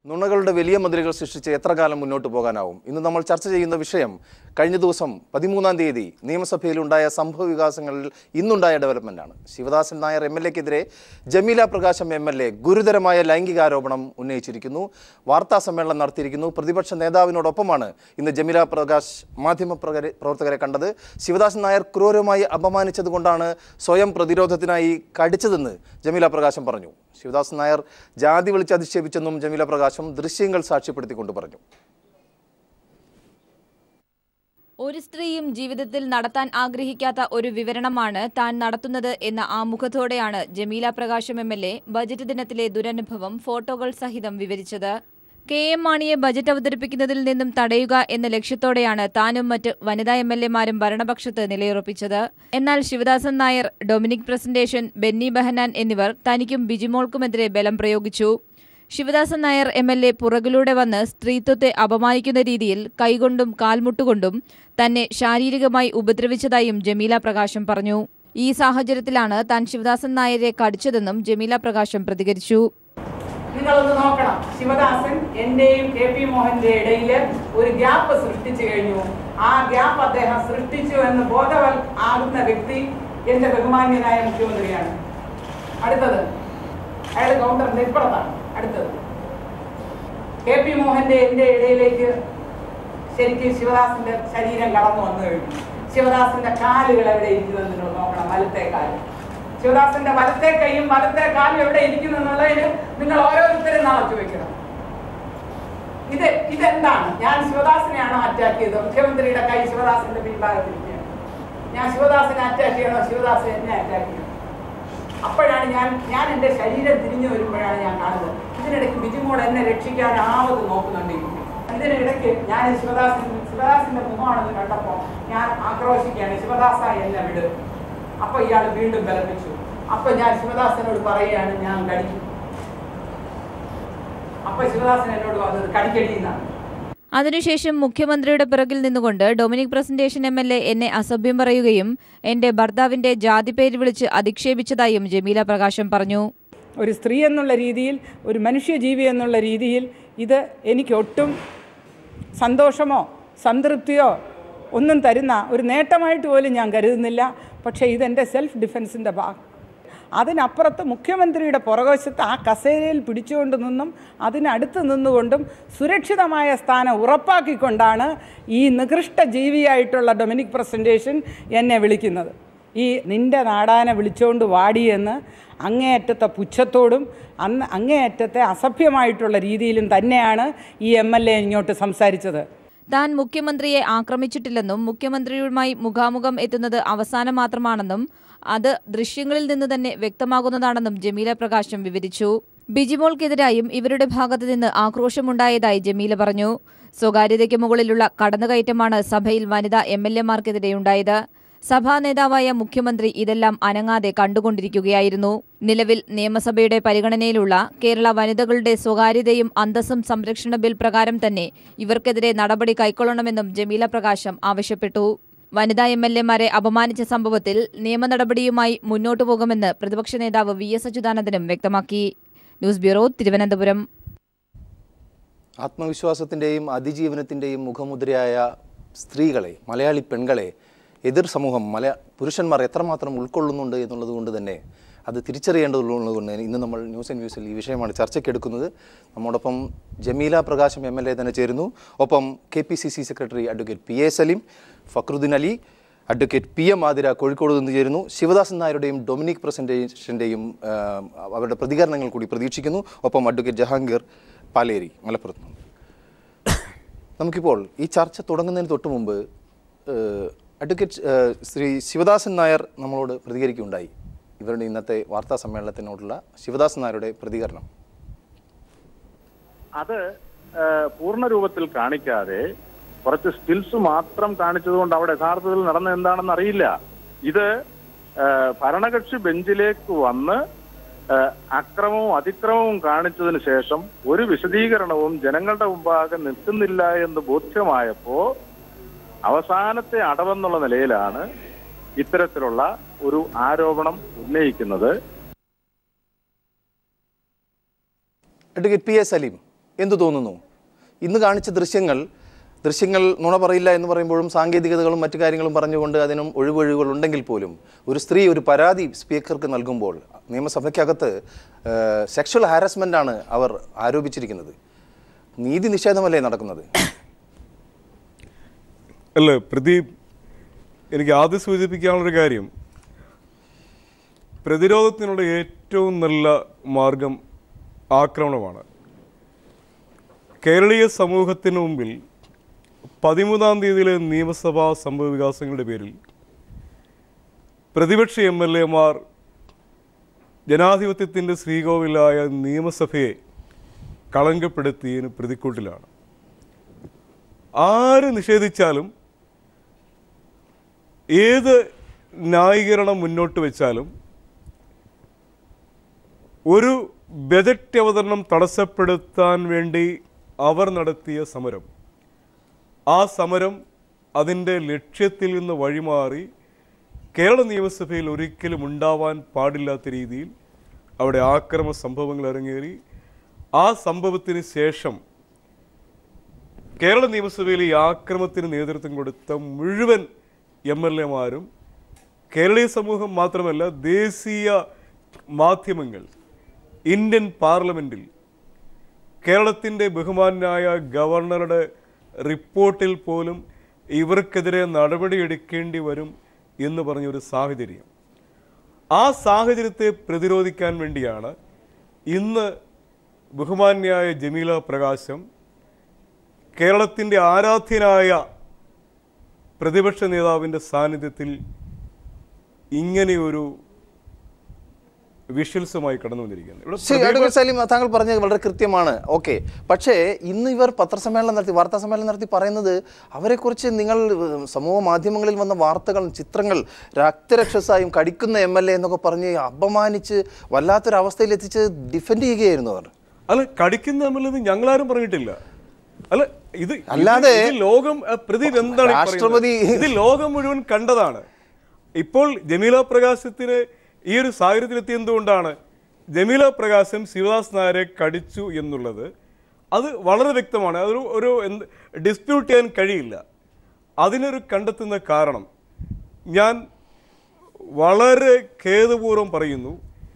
നുണകളുടെ വലിയ മതിലുകൾ സൃഷ്ടിച്ച് എത്ര കാലം മുന്നോട്ട് പോകാനാവും ഇന്ന് നമ്മൾ ചർച്ച ചെയ്യുന്ന വിഷയം കഴിഞ്ഞ ദിവസം പതിമൂന്നാം തീയതി നിയമസഭയിൽ ഉണ്ടായ സംഭവ വികാസങ്ങളിൽ ഇന്നുണ്ടായ ഡെവലപ്മെന്റാണ് ശിവദാസൻ നായർ എം എൽ എക്കെതിരെ Jameela Prakasham M L A ഗുരുതരമായ ലൈംഗികാരോപണം ഉന്നയിച്ചിരിക്കുന്നു വാർത്താ സമ്മേളനം നടത്തിയിരിക്കുന്നു പ്രതിപക്ഷ നേതാവിനോടൊപ്പമാണ് ഇന്ന് ജമീല പ്രകാശ് മാധ്യമ പ്രകരെ- പ്രവർത്തകരെ കണ്ടത് ശിവദാസൻ നായർ ക്രൂരമായി അപമാനിച്ചതുകൊണ്ടാണ് സ്വയം പ്രതിരോധത്തിനായി കടിച്ചതെന്ന് ജമീല പ്രകാശം പറഞ്ഞു ശിവദാസൻ നായർ ജാതി വിളിച്ച് അധിക്ഷേപിച്ചെന്നും ജമീല പ്രകാശം ദൃശ്യങ്ങൾ സാക്ഷ്യപ്പെടുത്തിക്കൊണ്ട് പറഞ്ഞു ഒരു സ്ത്രീയും ജീവിതത്തിൽ നടത്താൻ ആഗ്രഹിക്കാത്ത ഒരു വിവരണമാണ് താൻ നടത്തുന്നത് എന്ന ആമുഖത്തോടെയാണ് Jameela Prakasham M L A budget ദിനത്തിലെ ദുരനുഭവം ഫോട്ടോകൾ സഹിതം വിവരിച്ചത് കെ എം മാണിയെ ബജറ്റ് അവതരിപ്പിക്കുന്നതിൽ നിന്നും തടയുക എന്ന ലക്ഷ്യത്തോടെയാണ് താനും മറ്റ് വനിതാ എം എൽ എമാരും ഭരണപക്ഷത്ത് നിലയുറപ്പിച്ചത് എന്നാൽ Sivadasan Nair Dominic Presentation Benny Behanan എന്നിവർ തനിക്കും ബിജിമോൾക്കുമെതിരെ ബലം പ്രയോഗിച്ചു Sivadasan Nair M L A പുറകിലൂടെ വന്ന് സ്ത്രീത്വത്തെ അപമാനിക്കുന്ന രീതിയിൽ കൈകൊണ്ടും കാൽമുട്ടുകൊണ്ടും തന്നെ ശാരീരികമായി ഉപദ്രവിച്ചതായും ജമീല പ്രകാശം പറഞ്ഞു ഈ സാഹചര്യത്തിലാണ് താൻ ശിവദാസൻ നായരെ കടിച്ചതെന്നും ജമീല പ്രകാശം പ്രതികരിച്ചു നിങ്ങളൊന്ന് നോക്കണം ശിവദാസൻ എന്റെയും കെ പി മോഹന്റെ ഇടയിൽ ഒരു ഗ്യാപ്പ് സൃഷ്ടിച്ചു കഴിഞ്ഞു ആ ഗ്യാപ്പ് അദ്ദേഹം സൃഷ്ടിച്ചു എന്ന് ബോധവൽ ആകുന്ന വ്യക്തി എന്റെ ബഹുമാന്യനായ മുഖ്യമന്ത്രിയാണ് അടുത്തത് അയാൾ കൗണ്ടറിന്റെ ഇപ്പുറത്താണ് അടുത്തത് കെ പി മോഹന്റെ എന്റെ ഇടയിലേക്ക് ശരിക്കും ശിവദാസിന്റെ ശരീരം കടന്നു വന്നു കഴിഞ്ഞു ശിവദാസിന്റെ കാലുകൾ എവിടെ ഇരിക്കുന്നത് നിങ്ങൾ നോക്കണം വലത്തെ കാല് ശിവദാസിന്റെ വലത്തെ കൈയും വലത്തെ കാലും എവിടെ ഇരിക്കുന്നു എന്നുള്ളതിന് നിങ്ങൾ ഓരോരുത്തരും നാളെ ചോദിക്കണം ഇത് ഇതെന്താണ് ഞാൻ ശിവദാസിനെയാണോ അറ്റാക്ക് ചെയ്തത് മുഖ്യമന്ത്രിയുടെ കൈ ശിവദാസിന്റെ പിൻഭാഗത്തിരിക്കുകയാണ് ഞാൻ ശിവദാസിനെ അറ്റാക്ക് ചെയ്യണോ ശിവദാസ് എന്നെ അറ്റാക്ക് ചെയ്യണം അപ്പോഴാണ് ഞാൻ ഞാൻ എൻ്റെ ശരീരം തിരിഞ്ഞു വരുമ്പോഴാണ് ഞാൻ കാണുന്നത് ഇതിനിടയ്ക്ക് ബിജുമോൾ എന്നെ രക്ഷിക്കാൻ ആവത് നോക്കുന്നുണ്ട് ഇതിനിടയ്ക്ക് ഞാൻ ശിവദാസൻ ശിവദാസിന്റെ മുഖമാണെന്ന് കണ്ടപ്പോൾ ഞാൻ ആക്രോശിക്കുകയാണ് ശിവദാസ എന്നെ വിട് അപ്പൊ ഇയാൾ വീണ്ടും ബലപ്പിച്ചു അപ്പൊ ഞാൻ ശിവദാസനോട് പറയുകയാണ് ഞാൻ കടിക്കും അപ്പൊ ശിവദാസൻ എന്നോട് പറഞ്ഞത് കടിക്കടി എന്നാണ് അതിനുശേഷം മുഖ്യമന്ത്രിയുടെ പിറകിൽ നിന്നുകൊണ്ട് Dominic Presentation M L A എന്നെ അസഭ്യം പറയുകയും എന്റെ ഭർത്താവിന്റെ ജാതി പേര് വിളിച്ച് അധിക്ഷേപിച്ചതായും ജമീല പ്രകാശം പറഞ്ഞു ഒരു സ്ത്രീ എന്നുള്ള രീതിയിൽ ഒരു മനുഷ്യജീവി എന്നുള്ള രീതിയിൽ ഇത് എനിക്ക് ഒട്ടും സന്തോഷമോ സംതൃപ്തിയോ ഒന്നും തരുന്ന ഒരു നേട്ടമായിട്ട് പോലും ഞാൻ കരുതുന്നില്ല പക്ഷേ ഇതെൻ്റെ സെൽഫ് ഡിഫെൻസിൻ്റെ ഭാഗം അതിനപ്പുറത്ത് മുഖ്യമന്ത്രിയുടെ പുറകുവശത്ത് ആ കസേരയിൽ പിടിച്ചുകൊണ്ട് നിന്നും അതിനടുത്ത് നിന്നുകൊണ്ടും സുരക്ഷിതമായ സ്ഥാനം ഉറപ്പാക്കിക്കൊണ്ടാണ് ഈ നികൃഷ്ട ജീവിയായിട്ടുള്ള ഡൊമിനിക് പ്രസൻറ്റേഷൻ എന്നെ വിളിക്കുന്നത് ഈ നിന്റെ നാടാനെ വിളിച്ചുകൊണ്ട് വാടിയെന്ന് അങ്ങേയറ്റത്തെ പുച്ഛത്തോടും അന്ന് അങ്ങേയറ്റത്തെ അസഭ്യമായിട്ടുള്ള രീതിയിലും തന്നെയാണ് ഈ എം എൽ എ ഇങ്ങോട്ട് സംസാരിച്ചത് താൻ മുഖ്യമന്ത്രിയെ ആക്രമിച്ചിട്ടില്ലെന്നും മുഖ്യമന്ത്രിയുമായി മുഖാമുഖം എത്തുന്നത് അവസാനം മാത്രമാണെന്നും അത് ദൃശ്യങ്ങളിൽ നിന്ന് തന്നെ വ്യക്തമാകുന്നതാണെന്നും ജമീല പ്രകാശം വിവരിച്ചു ബിജിമോൾക്കെതിരായും ഇവരുടെ ഭാഗത്തു നിന്ന് ആക്രോശമുണ്ടായതായി ജമീല പറഞ്ഞു സ്വകാര്യതയ്ക്ക് മുകളിലുള്ള കടന്നുകയറ്റമാണ് സഭയിൽ വനിതാ എം എൽ എമാർക്കെതിരെയുണ്ടായത് സഭാ നേതാവായ മുഖ്യമന്ത്രി ഇതെല്ലാം അനങ്ങാതെ കണ്ടുകൊണ്ടിരിക്കുകയായിരുന്നു നിലവിൽ നിയമസഭയുടെ പരിഗണനയിലുള്ള കേരള വനിതകളുടെ സ്വകാര്യതയും അന്തസ്സും സംരക്ഷണ ബിൽ പ്രകാരം തന്നെ ഇവർക്കെതിരെ നടപടി കൈക്കൊള്ളണമെന്നും ജമീല പ്രകാശം ആവശ്യപ്പെട്ടു വനിതാ എം എൽ എമാരെ അപമാനിച്ച സംഭവത്തിൽ നിയമ നടപടിയുമായി മുന്നോട്ടു പോകുമെന്ന് പ്രതിപക്ഷ നേതാവ് വി എസ് അച്യുതാനന്ദനും വ്യക്തമാക്കി ന്യൂസ് ബ്യൂറോ തിരുവനന്തപുരം ആത്മവിശ്വാസത്തിൻ്റെയും അതിജീവനത്തിൻ്റെയും മുഖമുദ്രയായ സ്ത്രീകളെ മലയാളി പെൺകളെ എതിർ സമൂഹം മല പുരുഷന്മാർ എത്രമാത്രം ഉൾക്കൊള്ളുന്നുണ്ട് എന്നുള്ളത് കൊണ്ട് തന്നെ അത് തിരിച്ചറിയേണ്ടതുള്ളത് കൊണ്ട് ഇന്ന് നമ്മൾ ന്യൂസ് ആൻഡ് വ്യൂസിൽ ഈ വിഷയമാണ് ചർച്ചയ്ക്കെടുക്കുന്നത് നമ്മോടൊപ്പം Jameela Prakasham M L A തന്നെ ചേരുന്നു ഒപ്പം K P C C secretary advocate P A Saleem Fakruddin Ali advocate P M Athira Kozhikode നിന്ന് ചേരുന്നു ശിവദാസൻ നായരുടെയും ഡൊമിനിക് പ്രസന്റേഷൻ്റെയും അവരുടെ പ്രതികരണങ്ങൾ കൂടി പ്രതീക്ഷിക്കുന്നു ഒപ്പം അഡ്വക്കേറ്റ് ജഹാംഗീർ പാലേരി മലപ്പുറത്ത് നിന്ന് നമുക്കിപ്പോൾ ഈ ചർച്ച തുടങ്ങുന്നതിന് തൊട്ട് മുമ്പ് ഏഹ്, അഡ്വക്കേറ്റ് ഏഹ്, ശ്രീ ശിവദാസൻ നായർ നമ്മളോട് പ്രതികരിക്കുകയുണ്ടായി ഇവരുടെ ഇന്നത്തെ വാർത്താ സമ്മേളനത്തിനോടുള്ള ശിവദാസൻ നായരുടെ പ്രതികരണം അത് ഏഹ്, പൂർണ്ണ രൂപത്തിൽ കാണിക്കാതെ കുറച്ച് സ്റ്റിൽസ് മാത്രം കാണിച്ചതുകൊണ്ട് അവിടെ യഥാർത്ഥത്തിൽ നടന്ന എന്താണെന്ന് അറിയില്ല ഇത് ഏഹ്, ഭരണകക്ഷി ബെഞ്ചിലേക്ക് വന്ന് ഏഹ്, അക്രമവും അതിക്രമവും കാണിച്ചതിന് ശേഷം ഒരു വിശദീകരണവും ജനങ്ങളുടെ മുമ്പാകെ നിൽക്കുന്നില്ല എന്ന് ബോധ്യമായപ്പോ അവസാനത്തെ അടവെന്നുള്ള നിലയിലാണ് ഇത്തരത്തിലുള്ള ഒരു ആരോപണം ഉന്നയിക്കുന്നത് അഡ്വക്കേറ്റ് പി എ സലീം എന്തു തോന്നുന്നു ഇന്ന് കാണിച്ച ദൃശ്യങ്ങൾ ദൃശ്യങ്ങൾ നുണ പറയില്ല എന്ന് പറയുമ്പോഴും സാങ്കേതികതകളും മറ്റു കാര്യങ്ങളും പറഞ്ഞുകൊണ്ട് അതിനും ഒഴിവൊഴിവുകൾ ഉണ്ടെങ്കിൽ പോലും ഒരു സ്ത്രീ ഒരു പരാതി സ്പീക്കർക്ക് നൽകുമ്പോൾ നിയമസഭയ്ക്കകത്ത് സെക്ഷൽ ഹാരസ്മെൻ്റ് ആണ് അവർ ആരോപിച്ചിരിക്കുന്നത് നീതി നിഷേധമല്ലേ നടക്കുന്നത് അല്ല പ്രദീപ് എനിക്ക് ആദ്യം സൂചിപ്പിക്കാനുള്ളൊരു കാര്യം പ്രതിരോധത്തിനുള്ള ഏറ്റവും നല്ല മാർഗം ആക്രമണമാണ് കേരളീയ സമൂഹത്തിന് മുമ്പിൽ പതിമൂന്നാം തീയതിയിലെ നിയമസഭാ സംഭവ വികാസങ്ങളുടെ പേരിൽ പ്രതിപക്ഷ എം എൽ എമാർ ജനാധിപത്യത്തിൻ്റെ ശ്രീകോവിലായ നിയമസഭയെ കളങ്കപ്പെടുത്തിയതിന് പ്രതിക്കൂട്ടിലാണ് ആര് നിഷേധിച്ചാലും ഏത് ന്യായീകരണം മുന്നോട്ട് വെച്ചാലും ഒരു ബജറ്റ് അവതരണം തടസ്സപ്പെടുത്താൻ വേണ്ടി അവർ നടത്തിയ സമരം ആ സമരം അതിൻ്റെ ലക്ഷ്യത്തിൽ നിന്ന് വഴിമാറി കേരള നിയമസഭയിൽ ഒരിക്കലും ഉണ്ടാവാൻ പാടില്ലാത്ത രീതിയിൽ അവിടെ ആക്രമ സംഭവങ്ങൾ അരങ്ങേറി ആ സംഭവത്തിന് ശേഷം കേരള നിയമസഭയിൽ ഈ ആക്രമത്തിന് നേതൃത്വം കൊടുത്ത മുഴുവൻ എം എൽ എമാരും കേരളീയ സമൂഹം മാത്രമല്ല ദേശീയ മാധ്യമങ്ങൾ ഇന്ത്യൻ പാർലമെൻറ്റിൽ കേരളത്തിൻ്റെ ബഹുമാനായ ഗവർണറുടെ റിപ്പോർട്ടിൽ പോലും ഇവർക്കെതിരെ നടപടിയെടുക്കേണ്ടി വരും എന്ന് പറഞ്ഞൊരു സാഹചര്യം ആ സാഹചര്യത്തെ പ്രതിരോധിക്കാൻ വേണ്ടിയാണ് ഇന്ന് ബഹുമാന്യായ ജമീല പ്രകാശം കേരളത്തിൻ്റെ ആരാധ്യനായ പ്രതിപക്ഷ നേതാവിൻ്റെ സാന്നിധ്യത്തിൽ ഇങ്ങനെയൊരു വിഷ്വൽസുമായി കടന്നു വന്നിരിക്കുന്നത് ഇവിടെ ശരി അഡ്വക്കേറ്റ് സലീം താങ്കൾ പറഞ്ഞത് വളരെ കൃത്യമാണ് ഓക്കെ പക്ഷേ ഇന്ന് ഇവർ പത്രസമ്മേളനം നടത്തി വാർത്താ സമ്മേളനം നടത്തി പറയുന്നത് അവരെക്കുറിച്ച് നിങ്ങൾ ഉം, സമൂഹ മാധ്യമങ്ങളിൽ വന്ന വാർത്തകൾ ചിത്രങ്ങൾ രക്തരക്ഷസായും കടിക്കുന്ന എം എൽ എ എന്നൊക്കെ പറഞ്ഞ് അപമാനിച്ച് വല്ലാത്തൊരു അവസ്ഥയിൽ എത്തിച്ച് ഡിഫെൻഡ് ചെയ്യുകയായിരുന്നു അവർ അല്ല കടിക്കുന്ന എന്നുള്ളത് ഞങ്ങളാരും പറഞ്ഞിട്ടില്ല അല്ല ഇത് ഇത് അല്ലാതെ ഇത് ലോകം അഹ് പ്രദീപ് എന്താണ് ഈ പറയുന്നത്? രാഷ്ട്രപതി- ഇത് ലോകം മുഴുവൻ കണ്ടതാണ് ഇപ്പോൾ ജമീല പ്രകാശത്തിന് ഈ ഒരു സാഹചര്യത്തിലെത്തി എന്തുകൊണ്ടാണ് ജമീല പ്രകാശം ശിവദാസ് നായരെ കടിച്ചു എന്നുള്ളത് അത് വളരെ വ്യക്തമാണ് അതൊരു ഒരു എന്ത് ഡിസ്പ്യൂട്ട് ചെയ്യാൻ കഴിയില്ല അതിനൊരു കണ്ടെത്തുന്ന കാരണം ഞാൻ വളരെ ഖേദപൂർവ്വം പറയുന്നു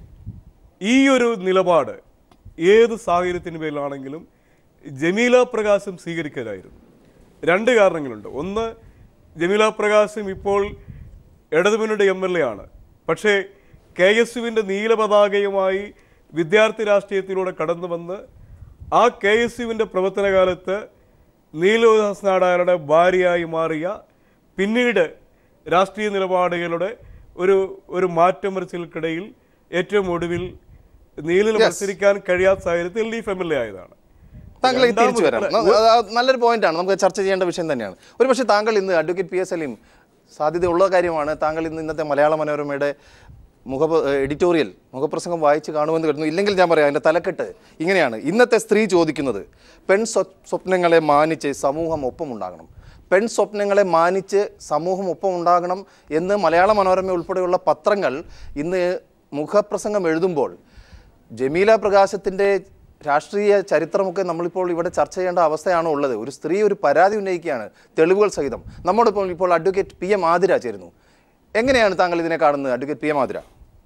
ഈ ഒരു നിലപാട് ഏത് സാഹചര്യത്തിന് പേരിലാണെങ്കിലും ജമീല പ്രകാശം സ്വീകരിക്കലായിരുന്നു രണ്ട് കാരണങ്ങളുണ്ട് ഒന്ന് ജമീല പ്രകാശം ഇപ്പോൾ ഇടതുമുന്നണിയുടെ എം എൽ എ ആണ് പക്ഷേ കെ എസ് യുവിൻ്റെ നീലപതാകയുമായി വിദ്യാർത്ഥി രാഷ്ട്രീയത്തിലൂടെ കടന്നു വന്ന് ആ കെ എസ് യുവിൻ്റെ പ്രവർത്തനകാലത്ത് നീലോദാസ് നാടാരുടെ ഭാര്യയായി മാറിയ പിന്നീട് രാഷ്ട്രീയ നിലപാടുകളുടെ ഒരു ഒരു മാറ്റം വരച്ചിൽക്കിടയിൽ ഏറ്റവും ഒടുവിൽ നീലിൽ മത്സരിക്കാൻ കഴിയാത്ത സാഹചര്യത്തിൽ L D F M L A ആയതാണ് താങ്കൾ ഈ തിരിച്ചു വരാം രണ്ടാമത് ന- അത് നല്ലൊരു പോയിന്റാണ് നമുക്ക് ചർച്ച ചെയ്യേണ്ട വിഷയം തന്നെയാണ് ഒരു പക്ഷേ താങ്കൾ ഇന്ന് അഡ്വക്കേറ്റ് പി എസ് സലീം സാധ്യതയുള്ള കാര്യമാണ് താങ്കൾ ഇന്ന് ഇന്നത്തെ മലയാള മനോരമയുടെ മുഖ എഡിറ്റോറിയൽ മുഖപ്രസംഗം വായിച്ച് കാണുമെന്ന് കരുതുന്നു ഇല്ലെങ്കിൽ ഞാൻ പറയാം അതിൻ്റെ തലക്കെട്ട് ഇങ്ങനെയാണ് ഇന്നത്തെ സ്ത്രീ ചോദിക്കുന്നത് പെൺ സ്വ- സ്വപ്നങ്ങളെ മാനിച്ച് സമൂഹം ഒപ്പമുണ്ടാകണം പെൺ സ്വപ്നങ്ങളെ മാനിച്ച് സമൂഹം ഒപ്പം ഉണ്ടാകണം എന്ന് മലയാള മനോരമ ഉൾപ്പെടെയുള്ള പത്രങ്ങൾ ഇന്ന് മുഖപ്രസംഗം എഴുതുമ്പോൾ ജമീല പ്രകാശത്തിൻ്റെ രാഷ്ട്രീയ ചരിത്രമൊക്കെ നമ്മളിപ്പോൾ ഇവിടെ ചർച്ച ചെയ്യേണ്ട അവസ്ഥയാണ് ഉള്ളത് ഒരു സ്ത്രീ ഒരു പരാതി ഉന്നയിക്കുകയാണ് തെളിവുകൾ സഹിതം നമ്മോടൊപ്പം ഇപ്പോൾ അഡ്വക്കേറ്റ് പി എം ആതിര ചേരുന്നു എങ്ങനെയാണ് താങ്കൾ ഇതിനെ കാണുന്നത് അഡ്വക്കേറ്റ് പി എം ആതിര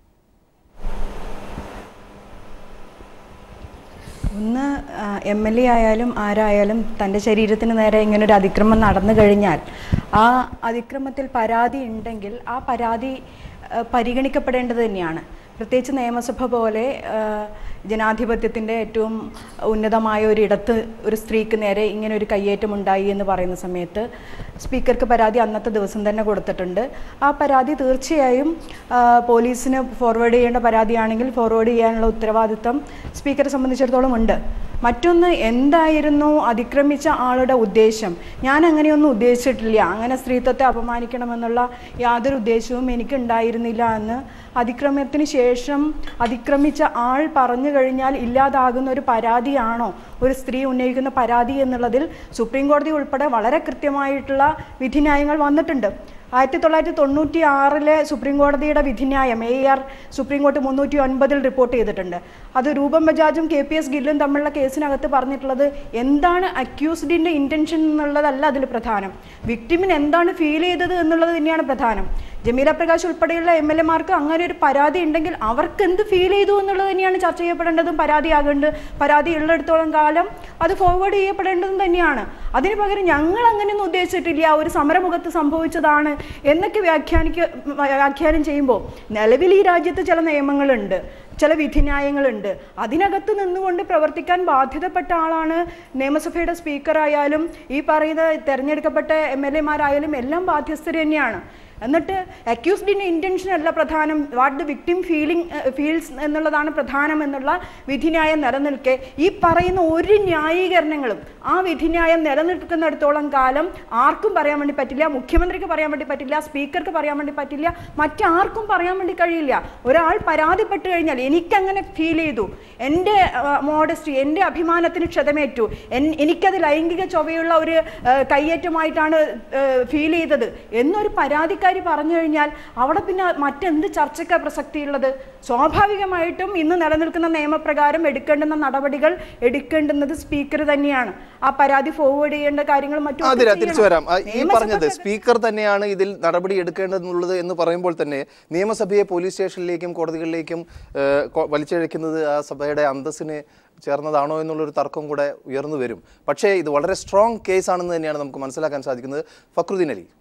ഒന്ന് എം എൽ എ ആയാലും ആരായാലും തൻ്റെ ശരീരത്തിന് നേരെ ഇങ്ങനൊരു അതിക്രമം നടന്നു കഴിഞ്ഞാൽ ആ അതിക്രമത്തിൽ പരാതി ഉണ്ടെങ്കിൽ ആ പരാതി ആ, പരിഗണിക്കപ്പെടേണ്ടത് തന്നെയാണ് പ്രത്യേകിച്ച് നിയമസഭ പോലെ ആ, ജനാധിപത്യത്തിൻ്റെ ഏറ്റവും ഉന്നതമായ ഒരു ഇടത്ത് ഒരു സ്ത്രീക്ക് നേരെ ഇങ്ങനെ ഒരു കയ്യേറ്റം ഉണ്ടായി എന്ന് പറയുന്ന സമയത്ത് സ്പീക്കർക്ക് പരാതി അന്നത്തെ ദിവസം തന്നെ കൊടുത്തിട്ടുണ്ട് ആ പരാതി തീർച്ചയായും ആ, പോലീസിന് ഫോർവേഡ് ചെയ്യേണ്ട പരാതിയാണെങ്കിൽ ഫോർവേഡ് ചെയ്യാനുള്ള ഉത്തരവാദിത്തം സ്പീക്കറെ സംബന്ധിച്ചിടത്തോളം ഉണ്ട് മറ്റൊന്ന് എന്തായിരുന്നു അതിക്രമിച്ച ആളുടെ ഉദ്ദേശം ഞാൻ അങ്ങനെയൊന്നും ഉദ്ദേശിച്ചിട്ടില്ല അങ്ങനെ സ്ത്രീത്വത്തെ അപമാനിക്കണമെന്നുള്ള യാതൊരു ഉദ്ദേശവും എനിക്ക് ഉണ്ടായിരുന്നില്ല എന്ന് അതിക്രമത്തിന് ശേഷം അതിക്രമിച്ച ആൾ പറഞ്ഞു കഴിഞ്ഞാൽ ഇല്ലാതാകുന്ന ഒരു പരാതിയാണോ ഒരു സ്ത്രീ ഉന്നയിക്കുന്ന പരാതി എന്നുള്ളതിൽ സുപ്രീം കോടതി ഉൾപ്പെടെ വളരെ കൃത്യമായിട്ടുള്ള വിധിന്യായങ്ങൾ വന്നിട്ടുണ്ട് ആയിരത്തി തൊള്ളായിരത്തി തൊണ്ണൂറ്റി ആറിലെ സുപ്രീം കോടതിയുടെ വിധിന്യായം എ ആർ സുപ്രീം കോടതി മുന്നൂറ്റി ഒൻപതിൽ റിപ്പോർട്ട് ചെയ്തിട്ടുണ്ട് അത് രൂപം ബജാജും കെ പി എസ് ഗില്ലും തമ്മിലുള്ള കേസിനകത്ത് പറഞ്ഞിട്ടുള്ളത് എന്താണ് അക്യൂസ്ഡിൻ്റെ ഇൻറ്റൻഷൻ എന്നുള്ളതല്ല അതിൽ പ്രധാനം വിക്ടിമിന് എന്താണ് ഫീൽ ചെയ്തത് എന്നുള്ളത് തന്നെയാണ് പ്രധാനം ജമീല പ്രകാശ് ഉൾപ്പെടെയുള്ള എം എൽ എമാർക്ക് അങ്ങനെ ഒരു പരാതി ഉണ്ടെങ്കിൽ അവർക്ക് എന്ത് ഫീൽ ചെയ്തു എന്നുള്ളത് തന്നെയാണ് ചർച്ച ചെയ്യപ്പെടേണ്ടതും പരാതിയാകേണ്ടത് പരാതി ഉള്ളിടത്തോളം കാലം അത് ഫോർവേഡ് ചെയ്യപ്പെടേണ്ടതും തന്നെയാണ് അതിന് പകരം ഞങ്ങൾ അങ്ങനെയൊന്നും ഉദ്ദേശിച്ചിട്ടില്ല ഒരു സമരമുഖത്ത് സംഭവിച്ചതാണ് എന്നൊക്കെ വ്യാഖ്യാനിക്ക വ്യാഖ്യാനം ചെയ്യുമ്പോൾ നിലവിൽ ഈ രാജ്യത്ത് ചില നിയമങ്ങളുണ്ട് ചില വിധിന്യായങ്ങളുണ്ട് അതിനകത്ത് നിന്നുകൊണ്ട് പ്രവർത്തിക്കാൻ ബാധ്യതപ്പെട്ട ആളാണ് നിയമസഭയുടെ സ്പീക്കറായാലും ഈ പറയുന്ന തെരഞ്ഞെടുക്കപ്പെട്ട എം എൽ എമാരായാലും എല്ലാം ബാധ്യസ്ഥർ തന്നെയാണ് എന്നിട്ട് അക്യൂസ്ഡിൻ്റെ ഇൻറ്റൻഷൻ അല്ല പ്രധാനം what the victim feeling feels എന്നുള്ളതാണ് പ്രധാനം എന്നുള്ള വിധിന്യായം നിലനിൽക്കെ ഈ പറയുന്ന ഒരു ന്യായീകരണങ്ങളും ആ വിധിന്യായം നിലനിൽക്കുന്നിടത്തോളം കാലം ആർക്കും പറയാൻ വേണ്ടി പറ്റില്ല മുഖ്യമന്ത്രിക്ക് പറയാൻ വേണ്ടി പറ്റില്ല സ്പീക്കർക്ക് പറയാൻ വേണ്ടി പറ്റില്ല മറ്റാർക്കും പറയാൻ വേണ്ടി കഴിയില്ല ഒരാൾ പരാതിപ്പെട്ട് കഴിഞ്ഞാൽ എനിക്കങ്ങനെ ഫീൽ ചെയ്തു എൻ്റെ മോഡസ്റ്റി എൻ്റെ അഭിമാനത്തിന് ക്ഷതമേറ്റു എൻ- എനിക്കത് ലൈംഗിക ചൊവ്വയുള്ള ഒരു ആ, കയ്യേറ്റമായിട്ടാണ് ഫീൽ ചെയ്തത് എന്നൊരു പരാതിക്കാരി പറഞ്ഞു കഴിഞ്ഞാൽ അവിടെ പിന്നെ മറ്റെന്ത് ചർച്ചയ്ക്കാ പ്രസക്തിയുള്ളത് സ്വാഭാവികമായിട്ടും ഇന്ന് നിലനിൽക്കുന്ന നിയമപ്രകാരം എടുക്കേണ്ടുന്ന നടപടികൾ എടുക്കേണ്ടുന്നത് സ്പീക്കർ തന്നെയാണ് ആ പരാതി ഫോർവേഡ് ചെയ്യേണ്ട കാര്യങ്ങൾ മറ്റും ഒക്കെ അതിര ചെയ്യണം. തിരിച്ചു വരാം ആ, ഈ നിയമസഭ പറഞ്ഞത് സ്പീക്കർ തന്നെയാണ് ഇതിൽ നടപടി എടുക്കേണ്ടതെന്നുള്ളത് എന്ന് പറയുമ്പോൾ തന്നെ നിയമസഭയെ പോലീസ് സ്റ്റേഷനിലേക്കും കോടതികളിലേക്കും ഏഹ്, കൊ- വലിച്ചിഴക്കുന്നത് ആ സഭയുടെ അന്തസ്സിന് ചേർന്നതാണോ എന്നുള്ളൊരു തർക്കം കൂടെ ഉയർന്നു വരും പക്ഷേ ഇത് വളരെ സ്ട്രോങ് കേസാണെന്ന് തന്നെയാണ് നമുക്ക് മനസ്സിലാക്കാൻ സാധിക്കുന്നത് ഫക്രുദ്ദീൻ അലി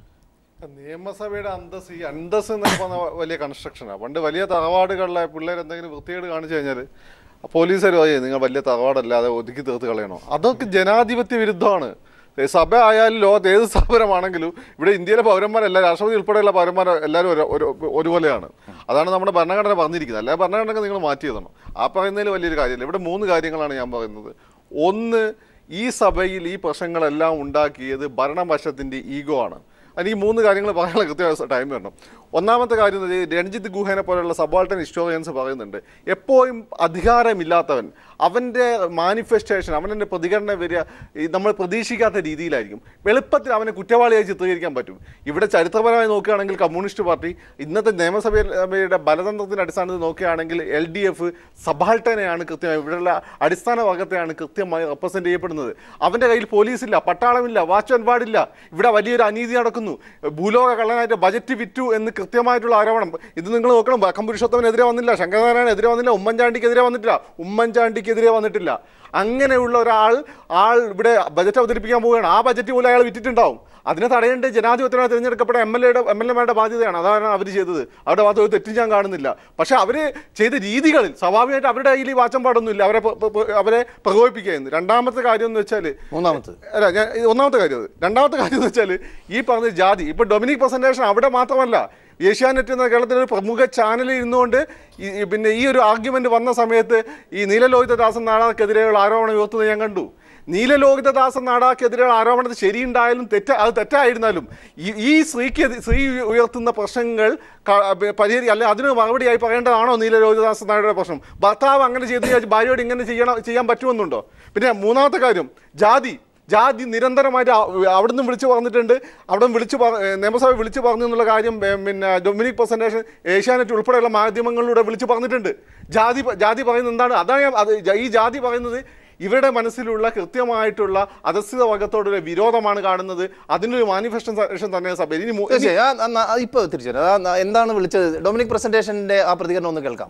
നിയമസഭയുടെ അന്തസ് ഈ അന്തസ് എന്ന് പറഞ്ഞ വലിയ കൺസ്ട്രക്ഷനാണ് പണ്ട് വലിയ തറവാടുകളിലെ പിള്ളേർ എന്തെങ്കിലും വൃത്തികേട് കാണിച്ചു കഴിഞ്ഞാൽ പോലീസുകാർ പറയും നിങ്ങൾ വലിയ തറവാടല്ലാതെ ഒതുക്കി തീർത്ത് കളയണോ അതൊക്കെ ജനാധിപത്യ വിരുദ്ധമാണ് ഏ, സഭ ആയാലും ലോകത്ത് ഏത് സ്ഥാപനമാണെങ്കിലും ഇവിടെ ഇന്ത്യയിലെ പൗരന്മാരെല്ലാം രാഷ്ട്രപതി ഉൾപ്പെടെയുള്ള പൗരന്മാർ എല്ലാവരും ഒരു- ഒരു ഒരുപോലെയാണ് അതാണ് നമ്മുടെ ഭരണഘടന പറഞ്ഞിരിക്കുന്നത് അല്ലാതെ ഭരണഘടന നിങ്ങൾ മാറ്റി എഴുതണം ആ പറയുന്നതിൽ വലിയൊരു കാര്യമില്ല ഇവിടെ മൂന്ന് കാര്യങ്ങളാണ് ഞാൻ പറയുന്നത് ഒന്ന് ഈ സഭയിൽ ഈ പ്രശ്നങ്ങളെല്ലാം ഉണ്ടാക്കിയത് ഭരണപക്ഷത്തിൻ്റെ ഈഗോ ആണ് അതിന് ഈ മൂന്ന് കാര്യങ്ങൾ പറയാനുള്ള കൃത്യമായ ടൈം വേണം ഒന്നാമത്തെ കാര്യം എന്ന് വെച്ചാൽ രഞ്ജിത്ത് ഗുഹേനെ പോലെയുള്ള സബാൾട്ടൻ ഹിസ്റ്റോറിയൻസ് പറയുന്നുണ്ട് എപ്പോഴും അധികാരമില്ലാത്തവൻ അവൻ്റെ മാനിഫെസ്റ്റേഷൻ അവൻ്റെ പ്രതികരണം വരിക ഈ നമ്മൾ പ്രതീക്ഷിക്കാത്ത രീതിയിലായിരിക്കും എളുപ്പത്തിൽ അവനെ കുറ്റവാളിയായി ചിത്രീകരിക്കാൻ പറ്റും ഇവിടെ ചരിത്രപരമായി നോക്കുകയാണെങ്കിൽ കമ്മ്യൂണിസ്റ്റ് പാർട്ടി ഇന്നത്തെ നിയമസഭയുടെ ബലതന്ത്രത്തിൻ്റെ അടിസ്ഥാനത്തിൽ നോക്കുകയാണെങ്കിൽ എൽ ഡി എഫ് സബാൾട്ടനെയാണ് കൃത്യമായി ഇവിടെയുള്ള അടിസ്ഥാന വർഗത്തെയാണ് കൃത്യമായി റെപ്രസെൻ്റ് ചെയ്യപ്പെടുന്നത് അവൻ്റെ കയ്യിൽ പോലീസില്ല പട്ടാളമില്ല വാച്ച് ആൻഡ് വാർഡില്ല ഇവിടെ വലിയൊരു അനീതി നടക്കുന്നു ഭൂലോക കള്ളനായിട്ട് ബജറ്റ് വിറ്റു എന്ന് കൃത്യമായിട്ടുള്ള ആരോപണം ഇത് നിങ്ങൾ നോക്കണം വക്കം പുരുഷോത്തമനെതിരെ വന്നില്ല ശങ്കരനാരായണൻ എതിരെ വന്നില്ല ഉമ്മൻചാണ്ടിക്കെതിരെ വന്നിട്ടില്ല ഉമ്മൻചാണ്ടിക്കെതിരെ വന്നിട്ടില്ല അങ്ങനെയുള്ള ഒരാൾ ആൾ ഇവിടെ ബജറ്റ് അവതരിപ്പിക്കാൻ പോവുകയാണ് ആ ബജറ്റ് പോലും അയാൾ വിറ്റിട്ടുണ്ടാവും അതിനെ തടയേണ്ട ജനാധിപത്യമായി തിരഞ്ഞെടുക്കപ്പെട്ട എം എൽ എയുടെ എം എൽ എമാരുടെ ബാധ്യതയാണ് അതാണ് അവർ ചെയ്തത് അവരുടെ ഭാഗത്ത് ഒരു തെറ്റും ഞാൻ കാണുന്നില്ല പക്ഷേ അവർ ചെയ്ത രീതികളിൽ സ്വാഭാവികമായിട്ട് അവരുടെ കയ്യിൽ ഈ വാച്ചം പാടൊന്നുമില്ല അവരെ പ്ര- പ്ര- അവരെ പ്രകോപിപ്പിക്കുകയെന്ന് രണ്ടാമത്തെ കാര്യം എന്ന് വെച്ചാൽ മൂന്നാമത്തത് അല്ല ഞാൻ ഇത് ഒന്നാമത്തെ കാര്യം അത് രണ്ടാമത്തെ കാര്യം എന്ന് വെച്ചാൽ ഈ പറഞ്ഞ ജാതി ഇപ്പൊ ഡൊമിനിക് പ്രസന്റേഷൻ അവിടെ മാത്രമല്ല ഏഷ്യാനെറ്റ് എന്ന കേരളത്തിലെ ഒരു പ്രമുഖ ചാനലിൽ ഇരുന്നുകൊണ്ട് ഈ ഈ പിന്നെ ഈ ഒരു ആർഗ്യുമെന്റ് വന്ന സമയത്ത് ഈ നീലലോഹിതദാസൻ നാടാക്കെതിരെയുള്ള ആരോപണം ഉയർത്തുന്നത് ഞാൻ കണ്ടു നീലലോഹിതദാസൻ നാടാക്കെതിരെയുള്ള ആരോപണത്തിൽ ശരിയുണ്ടായാലും തെറ്റ അത് തെറ്റായിരുന്നാലും ഈ ഈ സ്ത്രീക്ക് എതി- സ്ത്രീ ഉയർത്തുന്ന പ്രശ്നങ്ങൾ ക- പരിഹരി അല്ലെ അതിന് മറുപടിയായി പറയേണ്ടതാണോ നീലലോഹിതദാസൻ നാടയുടെ പ്രശ്നം ഭർത്താവ് അങ്ങനെ ചെയ്ത് കഴിഞ്ഞാൽ ഭാര്യയോട് ഇങ്ങനെ ചെയ്യണം ചെയ്യാൻ പറ്റുമെന്നുണ്ടോ പിന്നെ മൂന്നാമത്തെ കാര്യം ജാതി ജാതി നിരന്തരമായിട്ട് അ- അവിടുന്ന് വിളിച്ചു പറഞ്ഞിട്ടുണ്ട് അവിടെ വിളിച്ചു പറ ഏ, നിയമസഭ വിളിച്ചു പറഞ്ഞു എന്നുള്ള കാര്യം ഏ, പിന്നെ ഡൊമിനിക് പ്രസന്റേഷൻ ഏഷ്യാനെറ്റ് ഉൾപ്പെടെയുള്ള മാധ്യമങ്ങളിലൂടെ വിളിച്ചു പറഞ്ഞിട്ടുണ്ട് ജാതി പ- ജാതി പറയുന്നത് എന്താണ് അതാണ് ഞാൻ അത് ജ- ഈ ജാതി പറയുന്നത് ഇവരുടെ മനസ്സിലുള്ള കൃത്യമായിട്ടുള്ള അധസ്ഥിത വർഗത്തോടുള്ള വിരോധമാണ് കാണുന്നത് അതിനൊരു മാനിഫെസ്റ്റേഷൻ തന്നെ സഭ ഇനി മു- ഇനി തീർച്ചയായും ആ, ആ, ആ, ഇപ്പൊ തിരിച്ചു വരാം. ആ, ആ, എന്താണ് വിളിച്ചത് ഡൊമിനിക് പ്രസന്റേഷന്റെ ആ പ്രതികരണം ഒന്ന് കേൾക്കാം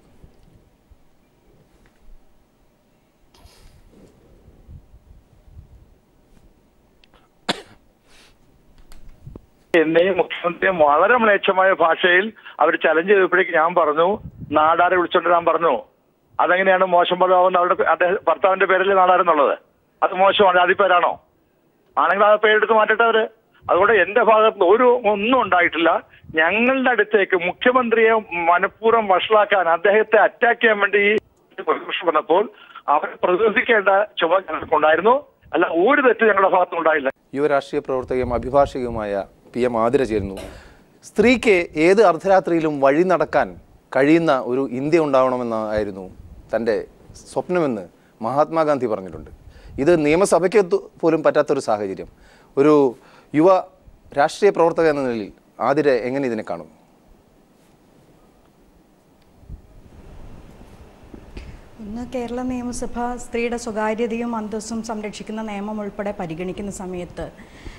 എന്നെയും മുഖ്യമന്ത്രിയും വളരെ മ്ലേച്ഛമായ ഭാഷയിൽ അവർ ചലഞ്ച് ചെയ്തപ്പോഴേക്ക് ഞാൻ പറഞ്ഞു നാടാരെ വിളിച്ചോണ്ട് ഞാൻ പറഞ്ഞു അതെങ്ങനെയാണ് മോശം പദമാവുന്ന അവരുടെ അദ്ദേഹം ഭർത്താവിന്റെ പേരല്ലേ നാടാരെന്നുള്ളത് അത് മോശമാണ് അതിപ്പേരാണോ ആണെങ്കിൽ ആ പേരെടുത്ത് മാറ്റട്ടെ അവര് അതുകൊണ്ട് എന്റെ ഭാഗത്ത് നിന്ന് ഒരു ഒന്നും ഉണ്ടായിട്ടില്ല ഞങ്ങളുടെ അടുത്തേക്ക് മുഖ്യമന്ത്രിയെ മനഃപൂർവ്വം വഷളാക്കാൻ അദ്ദേഹത്തെ അറ്റാക്ക് ചെയ്യാൻ വേണ്ടി ഈ പ്രതിപക്ഷം വന്നപ്പോൾ അവർ പ്രതിരോധിക്കേണ്ട ചുമ ഞങ്ങൾക്കുണ്ടായിരുന്നു അല്ല ഒരു തെറ്റ് ഞങ്ങളുടെ ഭാഗത്തും ഉണ്ടായില്ല യുവ രാഷ്ട്രീയ പ്രവർത്തകയും അഭിഭാഷകയുമായ പി എം ആതിര ചേരുന്നു സ്ത്രീക്ക് ഏത് അർദ്ധരാത്രിയിലും വഴി നടക്കാൻ കഴിയുന്ന ഒരു ഇന്ത്യ ഉണ്ടാവണമെന്നായിരുന്നു തൻ്റെ സ്വപ്നമെന്ന് മഹാത്മാഗാന്ധി പറഞ്ഞിട്ടുണ്ട് ഇത് നിയമസഭയ്ക്ക് തു- പോലും പറ്റാത്തൊരു സാഹചര്യം ഒരു യുവ രാഷ്ട്രീയ പ്രവർത്തക എന്ന നിലയിൽ ആതിര എങ്ങനെ ഇതിനെ കാണുന്നു ഒന്ന് കേരള നിയമസഭ സ്ത്രീയുടെ സ്വകാര്യതയും അന്തസ്സും സംരക്ഷിക്കുന്ന നിയമം ഉൾപ്പെടെ പരിഗണിക്കുന്ന സമയത്ത്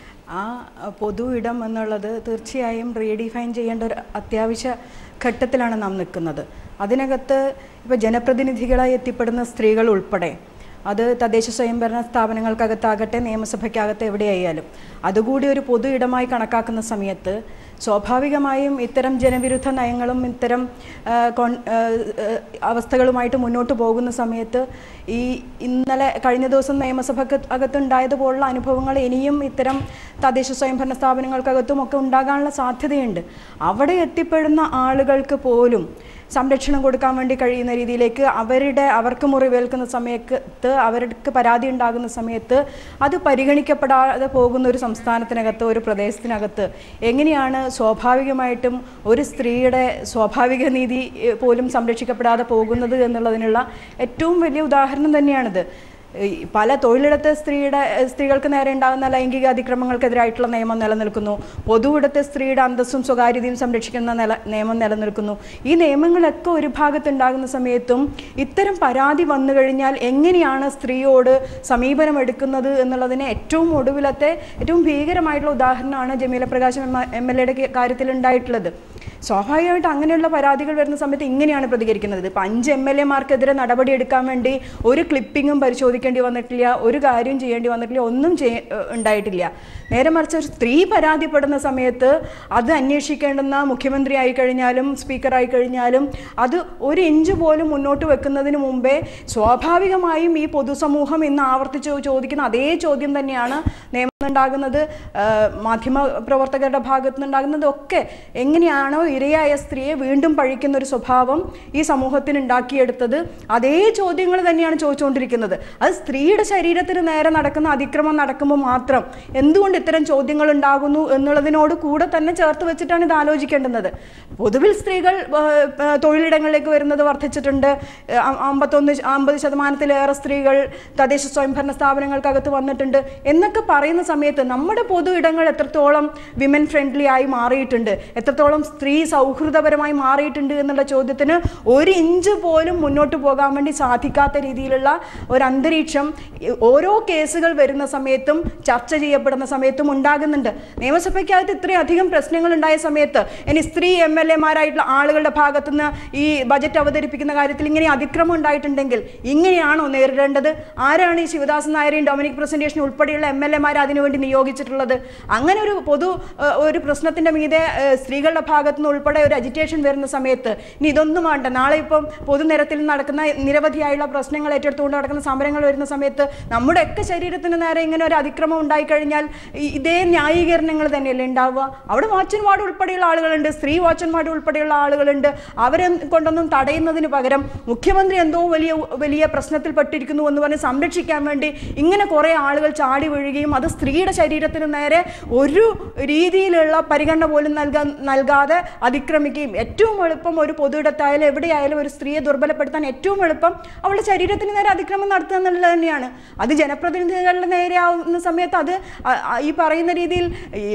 ആ പൊതു ഇടം എന്നുള്ളത് തീർച്ചയായും റീഡിഫൈൻ ചെയ്യേണ്ട ഒരു അത്യാവശ്യ ഘട്ടത്തിലാണ് നാം നിൽക്കുന്നത് അതിനകത്ത് ഇപ്പോൾ ജനപ്രതിനിധികളായി എത്തിപ്പെടുന്ന സ്ത്രീകൾ ഉൾപ്പെടെ അത് തദ്ദേശ സ്വയംഭരണ സ്ഥാപനങ്ങൾക്കകത്താകട്ടെ നിയമസഭയ്ക്കകത്ത് എവിടെയായാലും അതുകൂടി ഒരു പൊതു ഇടമായി കണക്കാക്കുന്ന സമയത്ത് സ്വാഭാവികമായും ഇത്തരം ജനവിരുദ്ധ നയങ്ങളും ഇത്തരം ആ, കോൺ- ആ, ആ, അവസ്ഥകളുമായിട്ട് മുന്നോട്ട് പോകുന്ന സമയത്ത് ഈ ഇന്നലെ കഴിഞ്ഞ ദിവസം നിയമസഭക്ക് അകത്തുണ്ടായതുപോലുള്ള അനുഭവങ്ങൾ ഇനിയും ഇത്തരം തദ്ദേശ സ്വയംഭരണ സ്ഥാപനങ്ങൾക്കകത്തും ഒക്കെ ഉണ്ടാകാനുള്ള സാധ്യതയുണ്ട് അവിടെ എത്തിപ്പെടുന്ന ആളുകൾക്ക് പോലും സംരക്ഷണം കൊടുക്കാൻ വേണ്ടി കഴിയുന്ന രീതിയിലേക്ക് അവരുടെ അവർക്ക് മുറിവേൽക്കുന്ന സമയത്ത് അവർക്ക് പരാതി ഉണ്ടാകുന്ന സമയത്ത് അത് പരിഗണിക്കപ്പെടാതെ പോകുന്ന ഒരു സംസ്ഥാനത്തിനകത്ത് ഒരു പ്രദേശത്തിനകത്ത് എങ്ങനെയാണ് സ്വാഭാവികമായിട്ടും ഒരു സ്ത്രീയുടെ സ്വാഭാവിക നീതി ഏഹ്, പോലും സംരക്ഷിക്കപ്പെടാതെ പോകുന്നത് എന്നുള്ളതിനുള്ള ഏറ്റവും വലിയ ഉദാഹരണം തന്നെയാണിത് ഈ പല തൊഴിലിടത്തെ സ്ത്രീയുടെ സ്ത്രീകൾക്ക് നേരെ ഉണ്ടാകുന്ന ലൈംഗിക അതിക്രമങ്ങൾക്കെതിരായിട്ടുള്ള നിയമം നിലനിൽക്കുന്നു പൊതുവിടത്തെ സ്ത്രീയുടെ അന്തസ്സും സ്വകാര്യതയും സംരക്ഷിക്കുന്ന നില നിയമം നിലനിൽക്കുന്നു ഈ നിയമങ്ങളൊക്കെ ഒരു ഭാഗത്തുണ്ടാകുന്ന സമയത്തും ഇത്തരം പരാതി വന്നു കഴിഞ്ഞാൽ എങ്ങനെയാണ് സ്ത്രീയോട് സമീപനം എടുക്കുന്നത് എന്നുള്ളതിന് ഏറ്റവും ഒടുവിലത്തെ ഏറ്റവും ഭീകരമായിട്ടുള്ള ഉദാഹരണമാണ് ജമീല പ്രകാശ് എം എൽ എയുടെ കാര്യത്തിൽ ഉണ്ടായിട്ടുള്ളത് സ്വാഭാവികമായിട്ട് അങ്ങനെയുള്ള പരാതികൾ വരുന്ന സമയത്ത് ഇങ്ങനെയാണ് പ്രതികരിക്കുന്നത് ഇപ്പം അഞ്ച് എം എൽ എമാർക്കെതിരെ നടപടി എടുക്കാൻ വേണ്ടി ഒരു ക്ലിപ്പിങ്ങും പരിശോധിക്കേണ്ടി വന്നിട്ടില്ല ഒരു കാര്യം ചെയ്യേണ്ടി വന്നിട്ടില്ല ഒന്നും ചെയ്യ ഏഹ് ഉണ്ടായിട്ടില്ല നേരെ മറിച്ച് ഒരു സ്ത്രീ പരാതിപ്പെടുന്ന സമയത്ത് അത് അന്വേഷിക്കേണ്ടുന്ന മുഖ്യമന്ത്രി ആയി കഴിഞ്ഞാലും സ്പീക്കറായി കഴിഞ്ഞാലും അത് ഒരു ഇഞ്ച് പോലും മുന്നോട്ട് വെക്കുന്നതിന് മുമ്പേ സ്വാഭാവികമായും ഈ പൊതുസമൂഹം ഇന്ന് ആവർത്തിച്ച് ചോദിക്കുന്ന അതേ ചോദ്യം തന്നെയാണ് നിയമമുണ്ടാകുന്നത് മാധ്യമ പ്രവർത്തകരുടെ ഭാഗത്തു നിന്നുണ്ടാകുന്നത് ഒക്കെ എങ്ങനെയാണോ ഇരയായ സ്ത്രീയെ വീണ്ടും പഴിക്കുന്ന ഒരു സ്വഭാവം ഈ സമൂഹത്തിന് ഉണ്ടാക്കിയെടുത്തത് അതേ ചോദ്യങ്ങൾ തന്നെയാണ് ചോദിച്ചുകൊണ്ടിരിക്കുന്നത് അത് സ്ത്രീയുടെ ശരീരത്തിന് നേരെ നടക്കുന്ന അതിക്രമം നടക്കുമ്പോൾ മാത്രം എന്തുകൊണ്ട് ഇത്തരം ചോദ്യങ്ങൾ ഉണ്ടാകുന്നു എന്നുള്ളതിനോട് കൂടെ തന്നെ ചേർത്ത് വെച്ചിട്ടാണ് ഇത് ആലോചിക്കേണ്ടുന്നത് പൊതുവിൽ സ്ത്രീകൾ ആ, ആ, തൊഴിലിടങ്ങളിലേക്ക് വരുന്നത് വർദ്ധിച്ചിട്ടുണ്ട് ആ, അമ്പത്തൊന്ന് ശ- അമ്പത് ശതമാനത്തിലേറെ സ്ത്രീകൾ തദ്ദേശ സ്വയംഭരണ സ്ഥാപനങ്ങൾക്കകത്ത് വന്നിട്ടുണ്ട് എന്നൊക്കെ പറയുന്ന സമയത്ത് നമ്മുടെ പൊതു ഇടങ്ങൾ എത്രത്തോളം വിമൻ ഫ്രണ്ട്ലി ആയി മാറിയിട്ടുണ്ട് എത്രത്തോളം സ്ത്രീ സൗഹൃദപരമായി മാറിയിട്ടുണ്ട് എന്നുള്ള ചോദ്യത്തിന് ഒരു ഇഞ്ച് പോലും മുന്നോട്ട് പോകാൻ വേണ്ടി സാധിക്കാത്ത രീതിയിലുള്ള ഒരു അന്തരീക്ഷം ഈ ഓരോ കേസുകൾ വരുന്ന സമയത്തും ചർച്ച ചെയ്യപ്പെടുന്ന സമയത്തും ഉണ്ടാകുന്നുണ്ട് നിയമസഭയ്ക്കകത്ത് ഇത്രയും അധികം പ്രശ്നങ്ങൾ ഉണ്ടായ സമയത്ത് ഇനി സ്ത്രീ എം എൽ എമാരായിട്ടുള്ള ആളുകളുടെ ഭാഗത്തുനിന്ന് ഈ ബജറ്റ് അവതരിപ്പിക്കുന്ന കാര്യത്തിൽ ഇങ്ങനെ അതിക്രമം ഉണ്ടായിട്ടുണ്ടെങ്കിൽ ഇങ്ങനെയാണോ നേരിടേണ്ടത് ആരാണ് ഈ ശിവദാസൻ നായരെയും ഡൊമിനിക് പ്രസന്റേഷൻ ഉൾപ്പെടെയുള്ള എം എൽ എമാർ അതിനുവേണ്ടി നിയോഗിച്ചിട്ടുള്ളത് അങ്ങനെ ഒരു പൊതു ഏഹ്, ഒരു പ്രശ്നത്തിന്റെ മീതെ ഏഹ്, സ്ത്രീകളുടെ ഭാഗത്തുനിന്ന് ഉൾപ്പെടെ ഒരു അജിറ്റേഷൻ വരുന്ന സമയത്ത് ഇനി ഇതൊന്നും വേണ്ട നാളെ ഇപ്പം പൊതുനിരത്തിൽ നടക്കുന്ന നിരവധിയായുള്ള പ്രശ്നങ്ങൾ ഏറ്റെടുത്തുകൊണ്ട് നടക്കുന്ന സമരങ്ങൾ വരുന്ന സമയത്ത് നമ്മുടെയൊക്കെ ശരീരത്തിന് നേരെ ഇങ്ങനെ ഒരു അതിക്രമം ഉണ്ടായിക്കഴിഞ്ഞാൽ ഈ- ഇതേ ന്യായീകരണങ്ങൾ തന്നെയല്ലേ ഉണ്ടാവുക അവിടെ വാച്ചന്മാർ ഉൾപ്പെടെയുള്ള ആളുകളുണ്ട് സ്ത്രീ വാച്ചന്മാർ ഉൾപ്പെടെയുള്ള ആളുകളുണ്ട് അവരെ കൊണ്ടൊന്നും തടയുന്നതിന് പകരം മുഖ്യമന്ത്രി എന്തോ വലിയ വലിയ പ്രശ്നത്തിൽപ്പെട്ടിരിക്കുന്നു എന്ന് പറഞ്ഞ് സംരക്ഷിക്കാൻ വേണ്ടി ഇങ്ങനെ കുറേ ആളുകൾ ചാടി വീഴുകയും അത് സ്ത്രീയുടെ ശരീരത്തിന് നേരെ ഒരു രീതിയിലുള്ള പരിഗണന പോലും നൽകാൻ നൽകാതെ അതിക്രമിക്കുകയും ഏറ്റവും എളുപ്പം ഒരു പൊതുയിടത്തായാലും എവിടെയായാലും ഒരു സ്ത്രീയെ ദുർബലപ്പെടുത്താൻ ഏറ്റവും എളുപ്പം അവളുടെ ശരീരത്തിന് നേരെ അതിക്രമം നടത്തുക എന്നുള്ളത് തന്നെയാണ് അത് ജനപ്രതിനിധികളുടെ നേരെ ആവുന്ന സമയത്ത് അത് അ- അ- ഈ പറയുന്ന രീതിയിൽ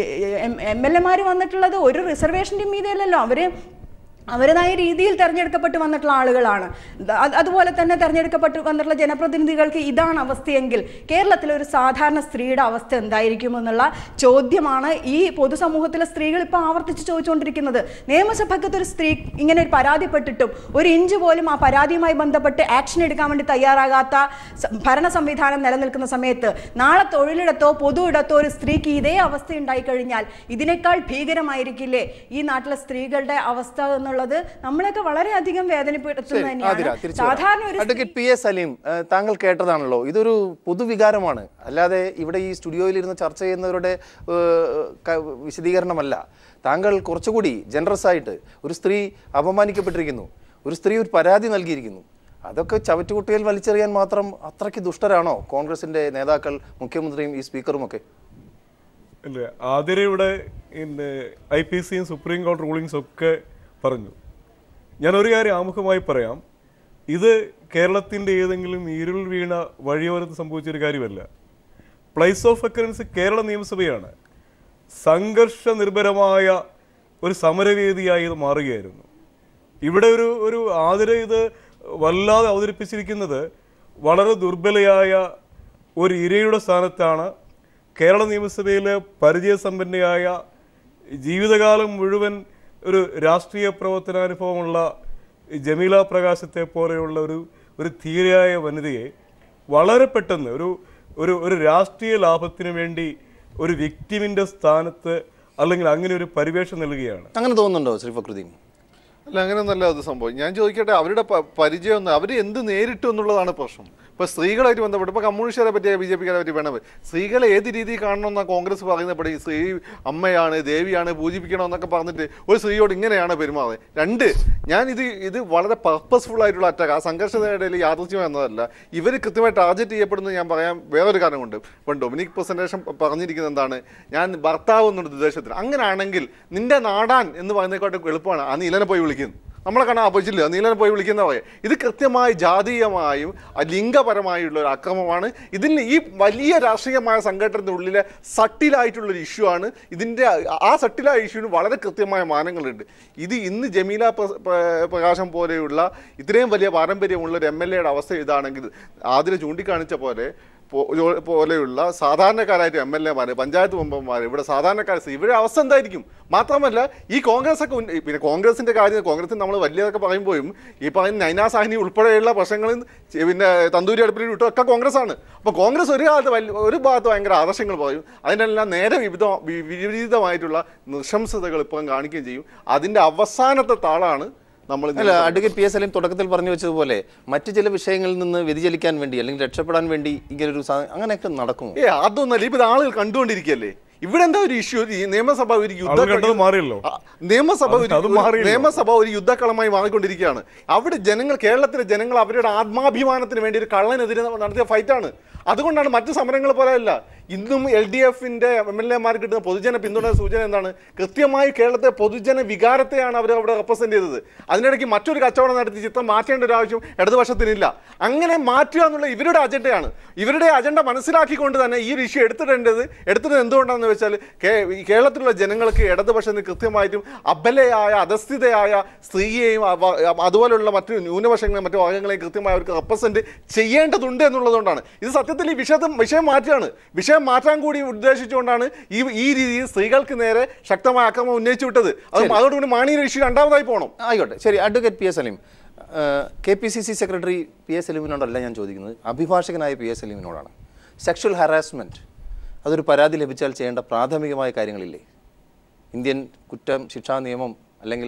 എം എൽ എമാർ വന്നിട്ടുള്ളത് ഒരു റിസർവേഷൻ്റെ മീതെയല്ലല്ലോ അവര് അവരുടേതായ രീതിയിൽ തെരഞ്ഞെടുക്കപ്പെട്ട് വന്നിട്ടുള്ള ആളുകളാണ് ദ- അത് അതുപോലെ തന്നെ തെരഞ്ഞെടുക്കപ്പെട്ട് വന്നിട്ടുള്ള ജനപ്രതിനിധികൾക്ക് ഇതാണ് അവസ്ഥയെങ്കിൽ കേരളത്തിലെ ഒരു സാധാരണ സ്ത്രീയുടെ അവസ്ഥ എന്തായിരിക്കും എന്നുള്ള ചോദ്യമാണ് ഈ പൊതുസമൂഹത്തിലെ സ്ത്രീകൾ ഇപ്പോൾ ആവർത്തിച്ച് ചോദിച്ചുകൊണ്ടിരിക്കുന്നത് നിയമസഭയ്ക്കത്ത് ഒരു സ്ത്രീ ഇങ്ങനെ ഒരു പരാതിപ്പെട്ടിട്ടും ഒരു ഇഞ്ച് പോലും ആ പരാതിയുമായി ബന്ധപ്പെട്ട് ആക്ഷൻ എടുക്കാൻ വേണ്ടി തയ്യാറാകാത്ത സ- ഭരണ സംവിധാനം നിലനിൽക്കുന്ന സമയത്ത് നാളെ തൊഴിലിടത്തോ പൊതു ഇടത്തോ ഒരു സ്ത്രീക്ക് ഇതേ അവസ്ഥ ഉണ്ടായിക്കഴിഞ്ഞാൽ ഇതിനേക്കാൾ ഭീകരമായിരിക്കില്ലേ ഈ നാട്ടിലെ സ്ത്രീകളുടെ അവസ്ഥ എന്നുള്ളത് നമ്മളെയൊക്കെ വളരെയധികം വേദനപ്പെടുത്തുന്നത് ശരി, ആതിര, തന്നെയാണ് തിരിച്ചു സാധാരണ ഒരു അഡ്വക്കേറ്റ് പി എസ് സലീം ഏഹ്, താങ്കൾ കേട്ടതാണല്ലോ ഇതൊരു പൊതുവികാരമാണ് അല്ലാതെ ഇവിടെ ഈ സ്റ്റുഡിയോയിൽ ഇരുന്ന് ചർച്ച ചെയ്യുന്നവരുടെ ഏഹ്, ക- വിശദീകരണമല്ല താങ്കൾ കുറച്ചുകൂടി ജനറസ് ആയിട്ട് ഒരു സ്ത്രീ അപമാനിക്കപ്പെട്ടിരിക്കുന്നു ഒരു സ്ത്രീ ഒരു പരാതി നൽകിയിരിക്കുന്നു അതൊക്കെ ചവറ്റുകുട്ടിയിൽ വലിച്ചെറിയാൻ മാത്രം അത്രയ്ക്ക് ദുഷ്ടരാണോ കോൺഗ്രസിന്റെ നേതാക്കൾ മുഖ്യമന്ത്രിയും ഈ സ്പീക്കറും ഒക്കെ അല്ലേ ആതിരയുടെ പിന്നെ ഐ പി സിയും സുപ്രീം കോടതി റൂളിങ്സ് ഒക്കെ പറഞ്ഞു ഞാൻ ഒരു കാര്യം ആമുഖമായി പറയാം ഇത് കേരളത്തിൻ്റെ ഏതെങ്കിലും ഇരുൾ വീണ വഴിയോരത്ത് സംഭവിച്ചൊരു കാര്യമല്ല പ്ലേസ് ഓഫ് അക്കറൻസ് കേരള നിയമസഭയാണ് സംഘർഷ നിർഭരമായ ഒരു സമരവേദിയായി ഇത് മാറുകയായിരുന്നു ഇവിടെ ഒരു ഒരു ആതിര ഇത് വല്ലാതെ അവതരിപ്പിച്ചിരിക്കുന്നത് വളരെ ദുർബലയായ ഒരു ഇരയുടെ സ്ഥാനത്താണ് കേരള നിയമസഭയിലെ പരിചയസമ്പന്നയായ ജീവിതകാലം മുഴുവൻ ഒരു രാഷ്ട്രീയ പ്രവർത്തനാനുഭവമുള്ള ജമീല പ്രകാശത്തെ പോലെയുള്ള ഒരു ഒരു ധീരയായ വനിതയെ വളരെ പെട്ടെന്ന് ഒരു ഒരു ഒരു രാഷ്ട്രീയ ലാഭത്തിന് വേണ്ടി ഒരു വിക്ടിമിൻ്റെ സ്ഥാനത്ത് അല്ലെങ്കിൽ അങ്ങനെ ഒരു പരിവേഷം നൽകുകയാണ് അങ്ങനെ തോന്നുന്നുണ്ടോ ശ്രീ ഫക്രുദ്ദീൻ അല്ല അങ്ങനെയൊന്നല്ല അത് സംഭവം ഞാൻ ചോദിക്കട്ടെ അവരുടെ പ- പരിചയം ഒന്ന് അവർ എന്ത് നേരിട്ടു എന്നുള്ളതാണ് പ്രശ്നം ഇപ്പൊ സ്ത്രീകളായിട്ട് ബന്ധപ്പെട്ട് ഇപ്പൊ കമ്മ്യൂണിസ്റ്റുകാരെ പറ്റി ബി ജെ പിക്കാരെ പറ്റി വേണം സ്ത്രീകളെ ഏത് രീതിയിൽ കാണണമെന്നാണ് കോൺഗ്രസ് പറയുന്നപ്പോൾ ഈ സ്ത്രീ അമ്മയാണ് ദേവിയാണ് പൂജിപ്പിക്കണം എന്നൊക്കെ പറഞ്ഞിട്ട് ഒരു സ്ത്രീയോട് ഇങ്ങനെയാണ് പെരുമാറുന്നത് രണ്ട് ഞാൻ ഇത് ഇത് വളരെ പർപ്പസ്ഫുൾ ആയിട്ടുള്ള അറ്റാക്ക് ആ സംഘർഷത്തിനിടയിൽ യാദൃശ്യം എന്നതല്ല ഇവർ കൃത്യമായി ടാർഗറ്റ് ചെയ്യപ്പെടുന്നത് ഞാൻ പറയാൻ വേറൊരു കാരണമുണ്ട് ഇപ്പം ഡൊമിനിക് പ്രസന്റേഷൻ പറഞ്ഞിരിക്കുന്നത് എന്താണ് ഞാൻ ഭർത്താവ് എന്നുള്ള ഉദ്ദേശത്തിൽ അങ്ങനെയാണെങ്കിൽ നിന്റെ നാടാൻ എന്ന് പറയുന്നതിനെക്കാട്ടും എളുപ്പമാണ് ആ നീലനെ പോയി വിളിക്കുന്നു നമ്മളെ കാണാൻ അപ്പോയിച്ചില്ല നീലനെ പോയി വിളിക്കുന്ന പറയാം ഇത് കൃത്യമായി ജാതീയമായും അഹ് ലിംഗപരമായുള്ള ഒരു അക്രമമാണ് ഇതിന് ഈ വലിയ രാഷ്ട്രീയമായ സംഘടനത്തിനുള്ളിലെ സട്ടിലായിട്ടുള്ളൊരു ഇഷ്യൂ ആണ് ഇതിൻ്റെ ആ സട്ടിലായ ഇഷ്യൂവിന് വളരെ കൃത്യമായ മാനങ്ങളുണ്ട് ഇത് ഇന്ന് ജമീല പ്ര- പ്ര- പ്രകാശം പോലെയുള്ള ഇത്രയും വലിയ പാരമ്പര്യമുള്ള ഒരു എം എൽ എയുടെ അവസ്ഥ ഇതാണെങ്കിൽ ആദ്യം ചൂണ്ടിക്കാണിച്ച പോലെ പോ- ജോ- പോലെയുള്ള സാധാരണക്കാരായിട്ട് എം എൽ എമാർ പഞ്ചായത്ത് മെമ്പർമാർ ഇവിടെ സാധാരണക്കാർ ഇവരുടെ അവസ്ഥ എന്തായിരിക്കും മാത്രമല്ല ഈ കോൺഗ്രസ് ഒക്കെ ഉന്ന- പിന്നെ കോൺഗ്രസിന്റെ കാര്യം കോൺഗ്രസിന് നമ്മൾ വലിയതൊക്കെ പറയുമ്പോഴും ഈ പറയുന്ന നൈനാ സാഹ്നി ഉൾപ്പെടെയുള്ള പ്രശ്നങ്ങളിൽ ചെ- പിന്നെ തന്തൂരി അടുപ്പിൽ വിട്ടു ഒക്കെ കോൺഗ്രസ് ആണ് അപ്പോൾ കോൺഗ്രസ് ഒരു കാലത്ത് വലിയ ഒരു ഭാഗത്ത് ഭയങ്കര ആദർശങ്ങൾ പറയും അതിനെല്ലാം നേരെ വിവിധ വി- വിപരീതമായിട്ടുള്ള നിശംസതകൾ ഇപ്പം കാണിക്കുകയും ചെയ്യും അതിന്റെ അവസാനത്തെ താളാണ് നമ്മൾ അല്ല അഡ്വക്കേറ്റ് പി എസ് സലീം തുടക്കത്തിൽ പറഞ്ഞു വെച്ചതുപോലെ മറ്റു ചില വിഷയങ്ങളിൽ നിന്ന് വ്യതിചലിക്കാൻ വേണ്ടി അല്ലെങ്കിൽ രക്ഷപ്പെടാൻ വേണ്ടി ഇങ്ങനൊരു സാ- അങ്ങനെയൊക്കെ നടക്കുമോ ഏ അതൊന്നല്ല ഇപ്പൊ ഇത് ആളുകൾ കണ്ടുകൊണ്ടിരിക്കുകയല്ലേ ഇവിടെ എന്താ ഒരു ഇഷ്യൂ ഒരു നിയമസഭ ഒരു യുദ്ധ ആളുകൾ കണ്ടത് മാറിയല്ലോ. ആ, നിയമസഭ അത് ഒരു അത് മാറിയല്ലോ. നിയമസഭ ഒരു യുദ്ധക്കളമായി മാറിക്കൊണ്ടിരിക്കുകയാണ് അവിടെ ജനങ്ങൾ കേരളത്തിലെ ജനങ്ങൾ അവരുടെ ആത്മാഭിമാനത്തിന് വേണ്ടി ഒരു കള്ളനെതിരെ നടത്തിയ ഫൈറ്റാണ് അതുകൊണ്ടാണ് മറ്റു സമരങ്ങൾ പോലെയല്ല ഇന്നും എൽ ഡി എഫിന്റെ എം എൽ എമാർക്ക് കിട്ടുന്ന പൊതുജന പിന്തുണ സൂചന എന്താണ് കൃത്യമായി കേരളത്തെ പൊതുജന വികാരത്തെയാണ് അവർ അവിടെ റെപ്രസെന്റ് ചെയ്തത് അതിനിടയ്ക്ക് മറ്റൊരു കച്ചവടം നടത്തി ചിത്രം മാറ്റേണ്ട ഒരു ആവശ്യം ഇടതുപക്ഷത്തിനില്ല അങ്ങനെ മാറ്റുക എന്നുള്ള ഇവരുടെ അജണ്ടയാണ് ഇവരുടെ അജണ്ട മനസ്സിലാക്കിക്കൊണ്ട് തന്നെ ഈ ഒരു ഇഷ്യൂ എടുത്തിടേണ്ടത് എടുത്തിട്ട് എന്തുകൊണ്ടാണെന്ന് വെച്ചാൽ കേ- ഈ കേരളത്തിലുള്ള ജനങ്ങൾക്ക് ഇടതുപക്ഷത്തിന് കൃത്യമായിട്ടും അബലയായ അധസ്ഥിതയായ സ്ത്രീയെയും അവ- അതുപോലുള്ള മറ്റു ന്യൂനപക്ഷങ്ങളെയും മറ്റു വർഗ്ഗങ്ങളെയും കൃത്യമായി അവർക്ക് റെപ്രസെന്റ് ചെയ്യേണ്ടതുണ്ട് എന്നുള്ളതുകൊണ്ടാണ് ഇത് സത്യത്തിൽ ഈ വിഷയത്തെ വിഷയം മാറ്റുകയാണ് വിഷയം മാറ്റാൻ കൂടി ഉദ്ദേശിച്ചുകൊണ്ടാണ് ഈ ഈ രീതിയിൽ സ്ത്രീകൾക്ക് നേരെ ശക്തമായ ആക്രമണം ഉന്നയിച്ചു വിട്ടത് അത് അതോടുകൂടി മാണിയുടെ ഇഷ്യൂ രണ്ടാമതായി പോകണം ആയിക്കോട്ടെ ശരി advocate P S Saleem K P C C secretary P S സലീമിനോടല്ല ഞാൻ ചോദിക്കുന്നത് അഭിഭാഷകനായ പി എസ് സലീമിനോടാണ് സെക്ഷൽ ഹറാസ്മെൻറ്റ് അതൊരു പരാതി ലഭിച്ചാൽ ചെയ്യേണ്ട പ്രാഥമികമായ കാര്യങ്ങളില്ലേ ഇന്ത്യൻ കുറ്റം ശിക്ഷാ നിയമം അല്ലെങ്കിൽ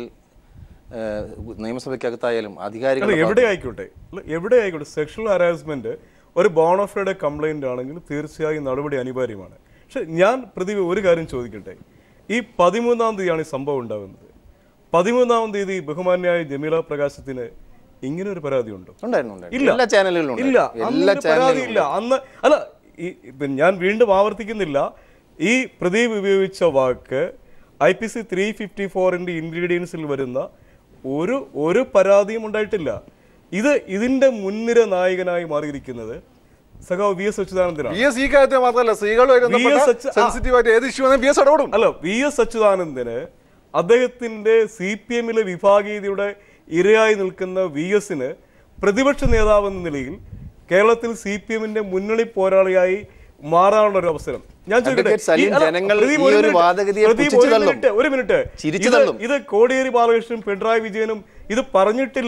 ആ, നിയമസഭയ്ക്കകത്തായാലും അല്ല അധികാരികൾ എവിടെ ആയിക്കോട്ടെ അല്ല എവിടെ ആയിക്കോട്ടെ സെക്ഷൽ ഹരാസ്മെന്റ് ഒരു ബോണഫൈഡ് കംപ്ലൈന്റ് ആണെങ്കിൽ തീർച്ചയായും നടപടി അനിവാര്യമാണ് പക്ഷെ ഞാൻ പ്രതി ഒരു കാര്യം ചോദിക്കട്ടെ ഈ പതിമൂന്നാം തീയതിയാണ് ഈ സംഭവം ഉണ്ടാകുന്നത് പതിമൂന്നാം തീയതി ബഹുമാന്യായ ജമീല പ്രകാശത്തിന് ഇങ്ങനെ ഒരു പരാതി ഉണ്ടോ ഉണ്ടായിരുന്നു ഉണ്ടായിരുന്നു. ഇല്ല എല്ലാ ചാനലുകളിലും ഇല്ല ഉണ്ടായിരുന്നു. അന്ന് എല്ലാ ഒരു പരാതി ചാനലുകളിലും ഇല്ല അന്ന് അല്ല ഈ ഇപ്പം ഞാൻ വീണ്ടും ആവർത്തിക്കുന്നില്ല ഈ പ്രദീപ് ഉപയോഗിച്ച വാക്ക് I P C three fifty ഫോറിന്റെ ഇൻഗ്രീഡിയൻസിൽ വരുന്ന ഒരു ഒരു പരാതിയും ഉണ്ടായിട്ടില്ല ഇത് ഇതിന്റെ മുൻനിര നായകനായി മാറിയിരിക്കുന്നത് സഖാവ് വി എസ് അച്യുതാനന്ദനാണ് ബി എസ് ഈ കാര്യത്തിൽ മാത്രമല്ല സ്ത്രീകളുമായി VS അച്ഛ- ആ. സെൻസിറ്റീവ് ആയിട്ട് ഏത് ഇഷ്യൂ ബി എസ് ഇടപെടും അല്ല വി എസ് അച്യുതാനന്ദന് അദ്ദേഹത്തിന്റെ സി പി എമ്മിലെ വിഭാഗീയതയുടെ ഇരയായി നിൽക്കുന്ന വി എസിന് പ്രതിപക്ഷ നേതാവ് എന്ന നിലയിൽ കേരളത്തിൽ സി പി എമ്മിന്റെ മുന്നണി പോരാളിയായി മാറാനുള്ള ഒരു അവസരം ഞാൻ ചോദിക്കട്ടെ, അഡ്വക്കേറ്റ് സലീം, ഈ- അല്ല, ജനങ്ങൾ പ്രദീപ് ഈ ഒരു ഒരു മിനിറ്റ്, വാദഗതിയെ പ്രദീപ് പുച്ഛിച്ചു ഒരു തള്ളും. മിനിറ്റ്, ഒരു മിനിറ്റ് ചിരിച്ചു ഇത് തള്ളും. ഇത് കോടിയേരി ബാലകൃഷ്ണനും പിണറായി വിജയനും ഇത് പറഞ്ഞിട്ടില്ല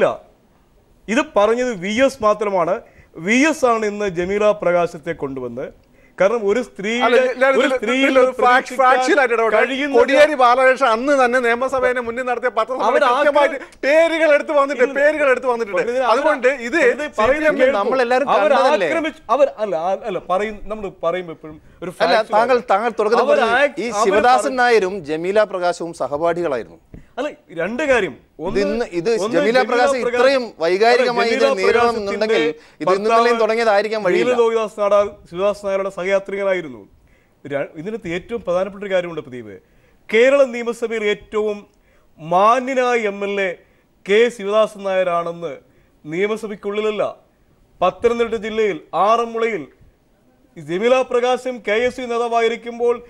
ഇത് പറഞ്ഞത് വി എസ് മാത്രമാണ് വി എസ് ആണ് ഇന്ന് ജമീല പ്രകാശത്തെ കൊണ്ടുവന്ന് കാരണം ഒരു സ്ത്രീയുടെ ഒരു സ്ത്രീയുടെ പ്രതീക്ഷിക്കാൻ കഴിയുന്നത് കൊടിയേരി ബാലകൃഷ്ണൻ അന്ന് തന്നെ നിയമസഭയെ മുന്നിൽ നടത്തിയ പത്രസഭയിൽ അവർ ആക്രമി- കൃത്യമായിട്ട് പേരുകൾ എടുത്ത് വന്നിട്ട് ഇല്ല. പേരുകൾ എടുത്ത് വന്നിട്ടുണ്ട് അവർ- അതുകൊണ്ട് ഇത് ഇത് പറയുന്നത് CPM കേൾക്കൂ. നമ്മളെല്ലാവരും അവർ കണ്ടതല്ലേ? ആക്രമിച്ചു അവർ അല്ല ആ- അല്ല പറയും നമ്മൾ പറയുമ്പോൾ എപ്പോഴും ഒരു അല്ല factual താങ്കൾ ആണ്. താങ്കൾ തുടക്കത്തിൽ അവർ പറഞ്ഞു, ആക്- ഈ അവർ ശിവദാസൻ പറ- നായരും ജമീല പ്രകാശവും സഹപാഠികളായിരുന്നു അല്ല രണ്ട് കാര്യം ഒന്ന് ഇന്ന് ഇത് ഒന്ന് ജമീല പ്രകാശ് പ്രകാശ്- ഇത്രയും വൈകാരികമായി അല്ല, ഇത് ജമീല നേരിടണം പ്രകാശത്തിന്റെ എന്നുണ്ടെങ്കിൽ ഇത് ഇന്നും ഭർത്താവ് ഇന്നലെയും തുടങ്ങിയതായിരിക്കാൻ വഴിയില്ല. നീല ലോഹിദാസ് നാടാർ ശിവദാസ് നായരുടെ സഹയാത്രികനായിരുന്നു ര- ഇതിനകത്ത് ഏറ്റവും പ്രധാനപ്പെട്ട ഒരു കാര്യമുണ്ട് പ്രദീപ് കേരള നിയമസഭയിൽ ഏറ്റവും മാന്യനായ M L A K Sivadasan നായരാണെന്ന് നിയമസഭയ്ക്കുള്ളിലല്ല പത്തനംതിട്ട ജില്ലയിൽ ആറന്മുളയിൽ ജമീല പ്രകാശം കെ എസ് യു നേതാവായിരിക്കുമ്പോൾ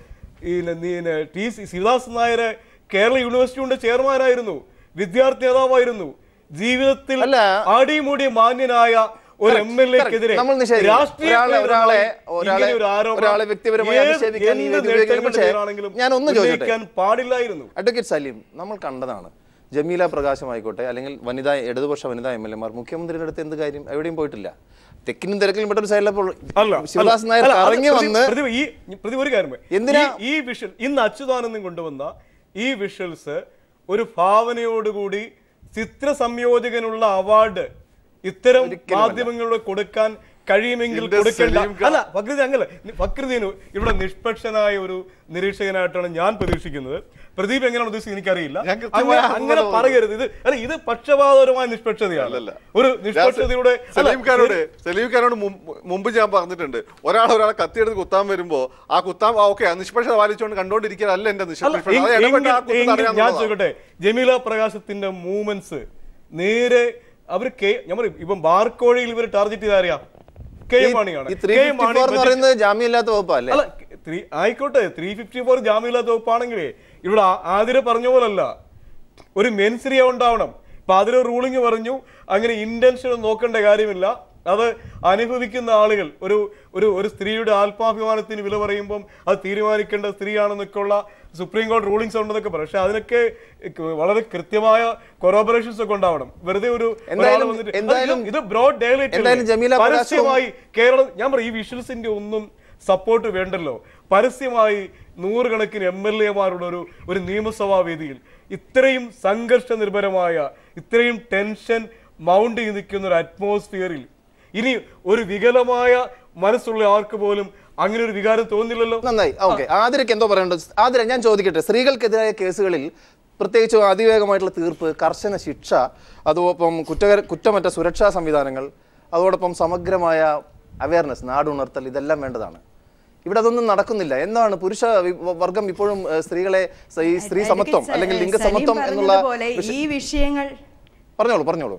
ഈ നീ- ന- ടി സി ശിവദാസ് നായർ കേരള യൂണിവേഴ്സിറ്റിയുടെ ചെയർമാനായിരുന്നു വിദ്യാർത്ഥി നേതാവായിരുന്നു ജീവിതത്തിൽ അല്ല. അടിമുടി മാന്യനായ ഒരു എം എൽ എക്കെതിരെ നമ്മൾ നിഷേധിക്കും. ഒരാളെ- ഒരാളെ ഒരാളെ ഒരാളെ വ്യക്തിപരമായി അധിക്ഷേപിക്കാൻ ഈ വേദി ഉപയോഗിക്കുന്നു. പക്ഷേ ഞാൻ ഒന്ന് ചോദിച്ചോട്ടെ പാടില്ലായിരുന്നു അഡ്വക്കേറ്റ് സലീം നമ്മൾ കണ്ടതാണ് ജമീല പ്രകാശമായിക്കോട്ടെ അല്ലെങ്കിൽ വനിതാ ഇടതുപക്ഷ വനിതാ എം എൽ എമാർ മുഖ്യമന്ത്രിയുടെ അടുത്ത് എന്ത് കാര്യം എവിടെയും പോയിട്ടില്ല തെക്കിനും തിരക്കിലും പെട്ട ഒരു സൈഡിലപ്പോൾ അല്ല ശിവദാസ് നായർ അല്ല, അത് കറങ്ങി പ്രതി- വന്ന് പ്രതി- ഈ പ്രതി ഒരു കാര്യം പറയാം. എന്തിനാ? ഈ- ഈ വിഷ്വൽ ഇന്ന് അച്യുതാനന്ദൻ കൊണ്ടുവന്ന ഈ വിഷ്വൽസ് ഒരു ഭാവനയോടുകൂടി ചിത്ര സംയോജകനുള്ള അവാർഡ് ഇത്തരം മാധ്യമങ്ങളോട് കൊടുക്കാൻ കഴിയുമെങ്കിൽ എന്റെ കൊടുക്കേണ്ട സലീം ഖാൻ. അല്ല ഫക്രുദ്ദീൻ അങ്ങല്ല ഫക്രുദ്ദീന് ഇവിടെ നിഷ്പക്ഷനായ ഒരു നിരീക്ഷകനായിട്ടാണ് ഞാൻ പ്രതീക്ഷിക്കുന്നത് പ്രദീപ് എങ്ങനെയാണ് ഉദ്ദേശിച്ചത് എനിക്കറിയില്ല ഞാൻ കൃത്യമായ അങ്ങനെ- അങ്ങനെ അതുപോലെ പറയരുത് ഇത് അല്ല ഇത് പക്ഷപാതപരമായ നിഷ്പക്ഷതയാണ് അല്ലല്ല. ഒരു നിഷ്പക്ഷതയുടെ അല്ല, സലീം ഖാനോട് സലീം ഖാനോട് മുമ്പ് മുമ്പ് ഞാൻ പറഞ്ഞിട്ടുണ്ട് ഒരാൾ ഒരാളെ കത്തിയെടുത്ത് കുത്താൻ വരുമ്പോ ആ കുത്താൻ ഓക്കെ നിഷ്പക്ഷത പാലിച്ചുകൊണ്ട് കണ്ടുകൊണ്ടിരിക്കാനല്ല എന്റെ അല്ല, നിഷ്പക്ഷത എങ്കിൽ- അത് ഇടപെട്ട് ആ എങ്കിൽ- കുത്ത് എങ്കിൽ ഞാൻ തടയാന്നുള്ളതാണ്. ചോദിക്കട്ടെ ജമീല പ്രകാശത്തിന്റെ മൂവ്മെന്റ്സ് നേരെ അവർ കെ ഞാൻ പറയും ഇപ്പം ബാർക്കോഴയിൽ ഇവർ ടാർഗറ്റ് ചെയ്തറിയാം കെ എം മാണിയാണ് ഈ ത്രീ കെ എം മാണി എന്ന് പറയുന്നത് ജാമ്യമില്ലാത്ത വകുപ്പല്ലേ അല്ല ത്രീ ആയിക്കോട്ടെ ത്രീ ഫിഫ്റ്റി ഫോർ ജാമ്യമില്ലാത്ത വകുപ്പാണെങ്കിലേ ഇവിടെ ആ- ആതിര പറഞ്ഞ പോലല്ല ഒരു മെൻസിരിയ ഉണ്ടാവണം ഇപ്പൊ അതിന് റൂളിംഗ് പറഞ്ഞു അങ്ങനെ ഇന്റൻഷൻ നോക്കേണ്ട കാര്യമില്ല അത് അനുഭവിക്കുന്ന ആളുകൾ ഒരു ഒരു ഒരു സ്ത്രീയുടെ ആത്മാഭിമാനത്തിന് വില പറയുമ്പം അത് തീരുമാനിക്കേണ്ട സ്ത്രീയാണെന്നൊക്കെയുള്ള സുപ്രീം കോടതി റൂളിങ്സ് ഉണ്ടെന്നൊക്കെ പറയും പക്ഷെ അതിനൊക്കെ ക- വളരെ കൃത്യമായ കൊറോബറേഷൻസ് ഒക്കെ ഉണ്ടാവണം വെറുതെ ഒരു ഒരാൾ എന്തായാലും- വന്നിട്ട് അത് എന്തായാലും- ഇത് ബ്രോഡ് ഡയലൈറ്റ് എന്തായാലും ജമീല പ്രകാശവും- പരസ്യമായി കേരളം ഞാൻ പറയും ഈ വിഷ്വൽസിന്റെ ഒന്നും സപ്പോർട്ട് വേണ്ടല്ലോ പരസ്യമായി നൂറുകണക്കിന് എം എൽ എമാരുടെ ഒരു ഒരു നിയമസഭാ വേദിയിൽ ഇത്രയും സംഘർഷ നിർഭരമായ ഇത്രയും ടെൻഷൻ മൗണ്ട് ചെയ്ത് നിൽക്കുന്ന ഒരു അറ്റ്മോസ്ഫിയറിൽ ഇനി ഒരു വികലമായ മനസ്സുള്ള ആർക്ക് പോലും അങ്ങനെ ഒരു വികാരം തോന്നില്ലല്ലോ നന്നായി ഓക്കെ ആതിരക്ക് എന്തോ പറയേണ്ടത് ആതിര ഞാൻ ചോദിക്കട്ടെ സ്ത്രീകൾക്കെതിരായ കേസുകളിൽ പ്രത്യേകിച്ച് അതിവേഗമായിട്ടുള്ള തീർപ്പ് കർശന ശിക്ഷ അതോടൊപ്പം കുറ്റകര കുറ്റമറ്റ സുരക്ഷാ സംവിധാനങ്ങൾ അതോടൊപ്പം സമഗ്രമായ അവയർനെസ് നാടുണർത്തൽ ഇതെല്ലാം വേണ്ടതാണ് ഇവിടെ അതൊന്നും നടക്കുന്നില്ല എന്താണ് പുരുഷ വി- വർഗം ഇപ്പോഴും ഏഹ്, സ്ത്രീകളെ സ- ഈ സ്ത്രീ സമത്വം എനിക്ക് അല്ലെങ്കിൽ സലീം ലിംഗസമത്വം എന്നുള്ള പറഞ്ഞതുപോലെ വിഷ- ഈ വിഷയങ്ങൾ പറഞ്ഞോളൂ പറഞ്ഞോളൂ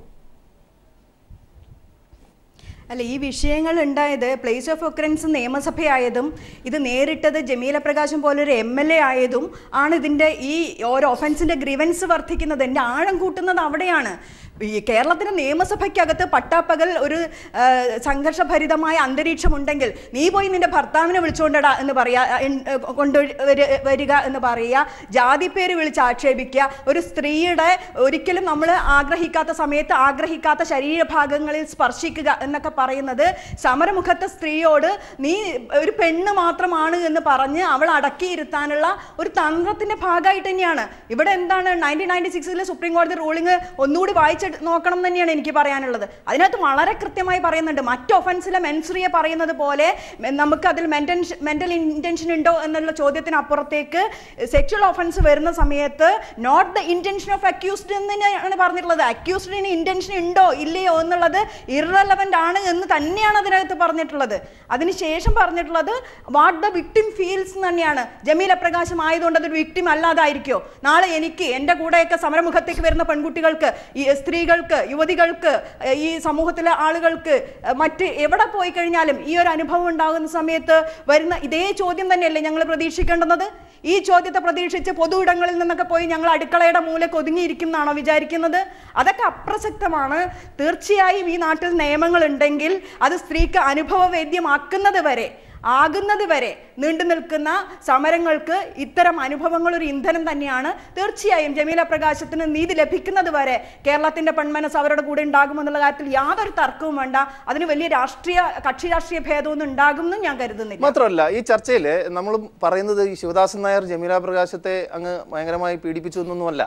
അല്ല ഈ വിഷയങ്ങൾ ഉണ്ടായത് പ്ലേസ് ഓഫ് ഒക്കറൻസ് നിയമസഭയായതും ഇത് നേരിട്ടത് ജമീല പ്രകാശം പോലൊരു എം എൽ എ ആയതും ആണ് ഇതിൻ്റെ ഈ ഓരോ ഒഫൻസിൻ്റെ ഗ്രിവൻസ് വർദ്ധിക്കുന്നത് എൻ്റെ ആഴം കൂട്ടുന്നത് അവിടെയാണ് ഈ കേരളത്തിൻ്റെ നിയമസഭയ്ക്കകത്ത് പട്ടാപ്പകൽ ഒരു ആ, സംഘർഷഭരിതമായ അന്തരീക്ഷം ഉണ്ടെങ്കിൽ നീ പോയി നിന്റെ ഭർത്താവിനെ വിളിച്ചുകൊണ്ടടാ എന്ന് പറയാ എൻ- കൊണ്ട് വരി- വരിക എന്ന് പറയുക ജാതി പേര് വിളിച്ച് ആക്ഷേപിക്കുക ഒരു സ്ത്രീയുടെ ഒരിക്കലും നമ്മൾ ആഗ്രഹിക്കാത്ത സമയത്ത് ആഗ്രഹിക്കാത്ത ശരീരഭാഗങ്ങളിൽ സ്പർശിക്കുക എന്നൊക്കെ പറയുന്നത് സമരമുഖത്തെ സ്ത്രീയോട് നീ ഒരു പെണ്ണ് മാത്രമാണ് എന്ന് പറഞ്ഞ് അവൾ അടക്കിയിരുത്താനുള്ള ഒരു തന്ത്രത്തിന്റെ ഭാഗമായിട്ട് തന്നെയാണ് ഇവിടെ എന്താണ് നയൻറ്റീൻ നയൻറ്റി സിക്സിലെ സുപ്രീം കോടതി റൂളിംഗ് ഒന്നുകൂടി വായിച്ച് നോക്കണം തന്നെയാണ് എനിക്ക് പറയാനുള്ളത് അതിനകത്ത് വളരെ കൃത്യമായി പറയുന്നുണ്ട് മറ്റ് ഒഫൻസിലെ മെൻസുറിയെ പറയുന്നത് പോലെ മെ- നമുക്ക് അതിൽ മെന്റൻ മെന്റൽ ഇന്റൻഷൻ ഉണ്ടോ എന്നുള്ള ചോദ്യത്തിന് അപ്പുറത്തേക്ക് സെക്ഷൽ ഒഫൻസ് വരുന്ന സമയത്ത് not the intention of accused എന്ന് തന്നെയാണ് പറഞ്ഞിട്ടുള്ളത് അക്യൂസ്ഡിന് ഇന്റൻഷൻ ഉണ്ടോ ഇല്ലയോ എന്നുള്ളത് ഇറലവൻ്റ് ആണ് എന്ന് തന്നെയാണ് അതിനകത്ത് പറഞ്ഞിട്ടുള്ളത് അതിനുശേഷം പറഞ്ഞിട്ടുള്ളത് വാട്ട് ദ വിക്ടിം ഫീൽസ് എന്ന് തന്നെയാണ് ജമീല പ്രകാശം ആയതുകൊണ്ട് അതൊരു വിക്ടിം അല്ലാതായിരിക്കോ നാളെ എനിക്ക് എൻ്റെ കൂടെയൊക്കെ സമരമുഖത്തേക്ക് വരുന്ന പെൺകുട്ടികൾക്ക് ഈ സ്ത്രീകൾക്ക് യുവതികൾക്ക് ഏർ ഈ സമൂഹത്തിലെ ആളുകൾക്ക് ഏർ മറ്റ് എവിടെ പോയി കഴിഞ്ഞാലും ഈ ഒരു അനുഭവം ഉണ്ടാകുന്ന സമയത്ത് വരുന്ന ഇതേ ചോദ്യം തന്നെയല്ലേ ഞങ്ങൾ പ്രതീക്ഷിക്കേണ്ടുന്നത് ഈ ചോദ്യത്തെ പ്രതീക്ഷിച്ച് പൊതു ഇടങ്ങളിൽ നിന്നൊക്കെ പോയി ഞങ്ങൾ അടുക്കളയുടെ മൂലക്ക് ഒതുങ്ങിയിരിക്കും എന്നാണോ വിചാരിക്കുന്നത് അതൊക്കെ അപ്രസക്തമാണ് തീർച്ചയായും ഈ നാട്ടിൽ നിയമങ്ങൾ ഉണ്ടെങ്കിൽ അത് സ്ത്രീക്ക് അനുഭവവേദ്യമാക്കുന്നത് വരെ ആകുന്നത് വരെ നീണ്ടു നിൽക്കുന്ന സമരങ്ങൾക്ക് ഇത്തരം അനുഭവങ്ങൾ ഒരു ഇന്ധനം തന്നെയാണ് തീർച്ചയായും ജമീല പ്രകാശത്തിന് നീതി ലഭിക്കുന്നത് വരെ കേരളത്തിന്റെ പെൺമനസ് അവരുടെ കൂടെ ഉണ്ടാകുമെന്നുള്ള കാര്യത്തിൽ യാതൊരു തർക്കവും വേണ്ട അതിന് വലിയ രാഷ്ട്രീയ കക്ഷി രാഷ്ട്രീയ ഭേദമൊന്നും ഉണ്ടാകുമെന്നും ഞാൻ കരുതുന്നില്ല മാത്രമല്ല ഈ ചർച്ചയിൽ നമ്മൾ പറയുന്നത് ഈ ശിവദാസൻ നായർ ജമീല പ്രകാശത്തെ അങ്ങ് ഭയങ്കരമായി പീഡിപ്പിച്ചു എന്നൊന്നുമല്ല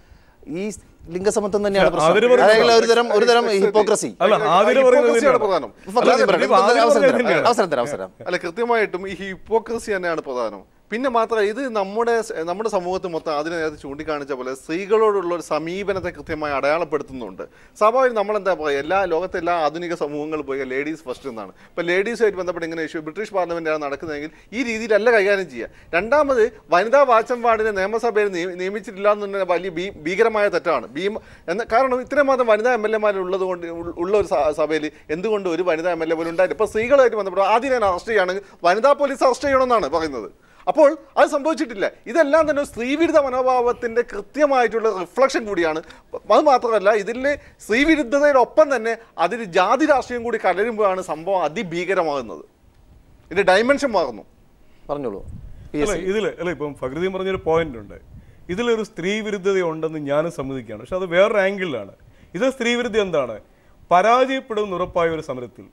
ഈ ലിംഗസമത്വം തന്നെയാണ് അവര് പ്രശ്നം പറയുന്നത് അതായത് ഒരു തരം ഒരു തരം ഹിപ്പോക്രസി അല്ല ആതിര പറയുന്നത് ഹിപ്പോക്രസിയാണ് തന്നെയാണ്. പ്രധാനം ഫക്രുദ്ദീൻ പറയട്ടെ. ഇത് ആദ്യം അവസരം പറഞ്ഞത് തരാം. തന്നെയാണ്. അവസരം തരാം അവസരം അല്ല കൃത്യമായിട്ടും ഈ ഹിപ്പോക്രസി തന്നെയാണ് പ്രധാനം പിന്നെ മാത്രമല്ല ഇത് നമ്മുടെ സ- നമ്മുടെ സമൂഹത്തിൽ മൊത്തം അതിനെ നേരത്തെ ചൂണ്ടിക്കാണിച്ച പോലെ സ്ത്രീകളോടുള്ള ഒരു സമീപനത്തെ കൃത്യമായി അടയാളപ്പെടുത്തുന്നുണ്ട് സ്വാഭാവികം നമ്മളെന്താ പറയുക എല്ലാ ലോകത്തെ എല്ലാ ആധുനിക സമൂഹങ്ങളും പോയി ലേഡീസ് ഫസ്റ്റ് എന്നാണ് ഇപ്പോൾ ലേഡീസുമായിട്ട് ബന്ധപ്പെട്ട് ഇങ്ങനെ ഇഷ്യൂ ബ്രിട്ടീഷ് പാർലമെന്റാണ് നടക്കുന്നതെങ്കിൽ ഈ രീതിയിലല്ല കൈകാര്യം ചെയ്യുക രണ്ടാമത് വനിതാ വാച്ചംപാടിനെ നിയമസഭയിൽ നിയ- നിയമിച്ചിട്ടില്ല എന്നുണ്ടെങ്കിൽ വലിയ ഭീ- ഭീകരമായ തെറ്റാണ് ഭീമ എന്ന കാരണം ഇത്രയും മാത്രം വനിതാ എം എൽ എമാർ ഉള്ളത് കൊണ്ട് ഉൾ- ഉള്ള ഒരു സ- സഭയിൽ എന്തുകൊണ്ട് ഒരു വനിതാ എം എൽ എ പോലും ഉണ്ടായില്ല ഇപ്പോൾ സ്ത്രീകളായിട്ട് ബന്ധപ്പെട്ട് ആദ്യം ഞാൻ അറസ്റ്റ് ചെയ്യുകയാണെങ്കിൽ വനിതാ പോലീസ് അറസ്റ്റ് ചെയ്യണമെന്നാണ് പറയുന്നത് അപ്പോൾ അത് സംഭവിച്ചിട്ടില്ല ഇതെല്ലാം തന്നെ സ്ത്രീവിരുദ്ധ മനോഭാവത്തിന്റെ കൃത്യമായിട്ടുള്ള റിഫ്ലക്ഷൻ കൂടിയാണ് അത് മാത്രമല്ല ഇതിലെ സ്ത്രീവിരുദ്ധതയുടെ ഒപ്പം തന്നെ അതിൽ ജാതി രാഷ്ട്രീയം കൂടി കലരുമ്പോഴാണ് സംഭവം അതിഭീകരമാകുന്നത് ഇതിന്റെ ഡയമെൻഷൻ മാറുന്നു പറഞ്ഞോളൂ പി അല്ല എസ് സി ഇതിൽ അല്ല ഇപ്പം ഫക്രുദ്ദീൻ പറഞ്ഞൊരു പോയിന്റ് ഉണ്ട് ഇതിലൊരു സ്ത്രീ വിരുദ്ധത ഉണ്ടെന്ന് ഞാനും സമ്മതിക്കുകയാണ് പക്ഷെ അത് വേറൊരു ആംഗിളിലാണ് ഇത് സ്ത്രീ വിരുദ്ധ എന്താണ് പരാജയപ്പെടുമെന്ന് ഉറപ്പായ ഒരു സമരത്തിൽ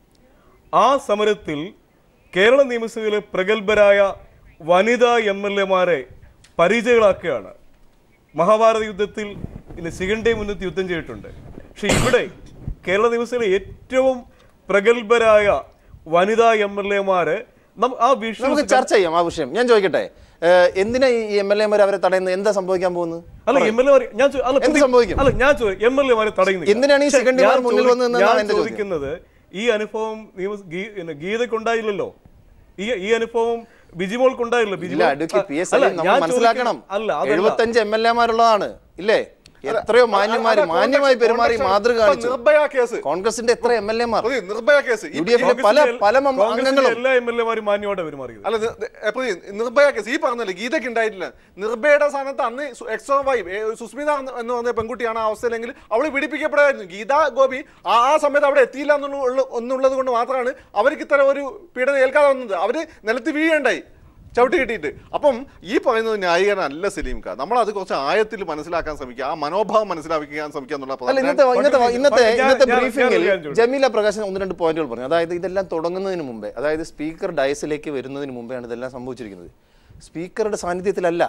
ആ സമരത്തിൽ കേരള നിയമസഭയിലെ പ്രഗത്ഭരായ വനിതാ എം എൽ എമാരെ പരിചയങ്ങളാക്കുകയാണ് മഹാഭാരത യുദ്ധത്തിൽ പിന്നെ ശിഖണ്ഡയെ മുന്നത്ത് യുദ്ധം ചെയ്തിട്ടുണ്ട് പക്ഷെ ഇവിടെ കേരള നിയമസഭയിലെ ഏറ്റവും പ്രഗത്ഭരായ വനിതാ എം എൽ എമാര് ആ നമുക്ക് വിഷയം ചർച്ച ചെയ്യാം ആ വിഷയം ഞാൻ ചോദിക്കട്ടെ ഏഹ്, എന്തിനാ ഈ എം എൽ എമാർ അവരെ തടയുന്നത് എന്താ സംഭവിക്കാൻ പോകുന്നത് അല്ല എം എൽ എ ഞാൻ ചോ- അല്ല എന്ത് പ്രതി- സംഭവിക്കും? അല്ല ഞാൻ എം എൽ എമാരെ തടയുന്നില്ല എന്തിനാണ് ഈ പക്ഷേ സെക്കൻഡുമാർ ഞാൻ മുന്നിൽ ചോദി- വന്ന് നിന്നതാണ് ഞാൻ എന്റെ ചോദ്യം. ചോദിക്കുന്നത് ഈ അനുഭവം നിയമ- ഗീ- പിന്നെ ഗീതക്കുണ്ടായില്ലല്ലോ ഈ ഈ അനുഭവം ബിജിമോൾക്കുണ്ടായില്ല ഇല്ല ബിജിമോൾ അഡ്വക്കേറ്റ് പി എസ് അല്ല, നമ്മൾ ഞാൻ മനസ്സിലാക്കണം ചോദിക്കുന്നത്- അല്ല അതല്ല എഴുപത്തഞ്ച് എം എൽ എമാരുള്ളതാണ് ഇല്ലേ എത്രയോ മാന്യമാര് അല്ല, മാന്യമായി context- പെരുമാറി context മാതൃക ഇപ്പൊ കാണിച്ചു നിർഭയ കേസ് കോൺഗ്രസിന്റെ എത്ര എം എൽ എമാർ പ്രതി, നിർഭയ കേസ് ഈ യു ഡി എഫിലെ പല കോൺഗ്രസിലെ പല മം- കോൺഗ്രസിലെ അംഗങ്ങളും എല്ലാ എം എൽ എമാരും മാന്യമായിട്ട് പെരുമാറിയത് അല്ല നി- നി- എ, പ്രതി, നിർഭയ കേസ് ഈ പറഞ്ഞല്ലേ ഗീതയ്ക്ക് ഉണ്ടായിട്ടില്ല നിർഭയയുടെ സ്ഥാനത്ത് അന്ന് സു- എക്സോ വൈഫ് ഏ, സുസ്മിത എന്ന് എന്ന് പറഞ്ഞ പെൺകുട്ടിയാണ് ആ അവസ്ഥയിലെങ്കിൽ അവൾ പീഡിപ്പിക്കപ്പെടായിരുന്നു ഗീത ഗോപി ആ ആ സമയത്ത് അവിടെ എത്തിയില്ല എന്നുള്ള ഉള്ള- എന്നുള്ളത് കൊണ്ട് മാത്രമാണ് അവർക്ക് ഇത്തരം ഒരു പീഡനം ഏൽക്കാതെ വന്നത് അവര് നിലത്ത് വീഴുണ്ടായി ചവിട്ടി കിട്ടിയിട്ട് അപ്പം ഈ പറയുന്നത് ന്യായീകരണമല്ല സലീം ഖാൻ നമ്മൾ അത് കുറച്ച് ആയത്തിൽ മനസ്സിലാക്കാൻ ശ്രമിക്കുക ആ മനോഭാവം മനസ്സിലാക്കാൻ ശ്രമിക്കുക എന്നുള്ള അല്ല പ്രധാന- ഇന്നത്തെ ഇന്നത്തെ ഞാൻ- ഇന്നത്തെ ഞാൻ- ഇന്നത്തെ ഞാൻ- ബ്രീഫിംഗിൽ ഞാൻ ഒരു കാര്യം ചോദിച്ചോട്ടെ? ജമീല പ്രകാശൻ ഒന്ന് രണ്ട് പോയിന്റുകൾ പറഞ്ഞു അതായത് ഇതെല്ലാം തുടങ്ങുന്നതിന് മുമ്പേ അതായത് സ്പീക്കർ ഡയസിലേക്ക് വരുന്നതിന് മുമ്പെയാണ് ഇതെല്ലാം സംഭവിച്ചിരിക്കുന്നത് സ്പീക്കറുടെ സാന്നിധ്യത്തിലല്ല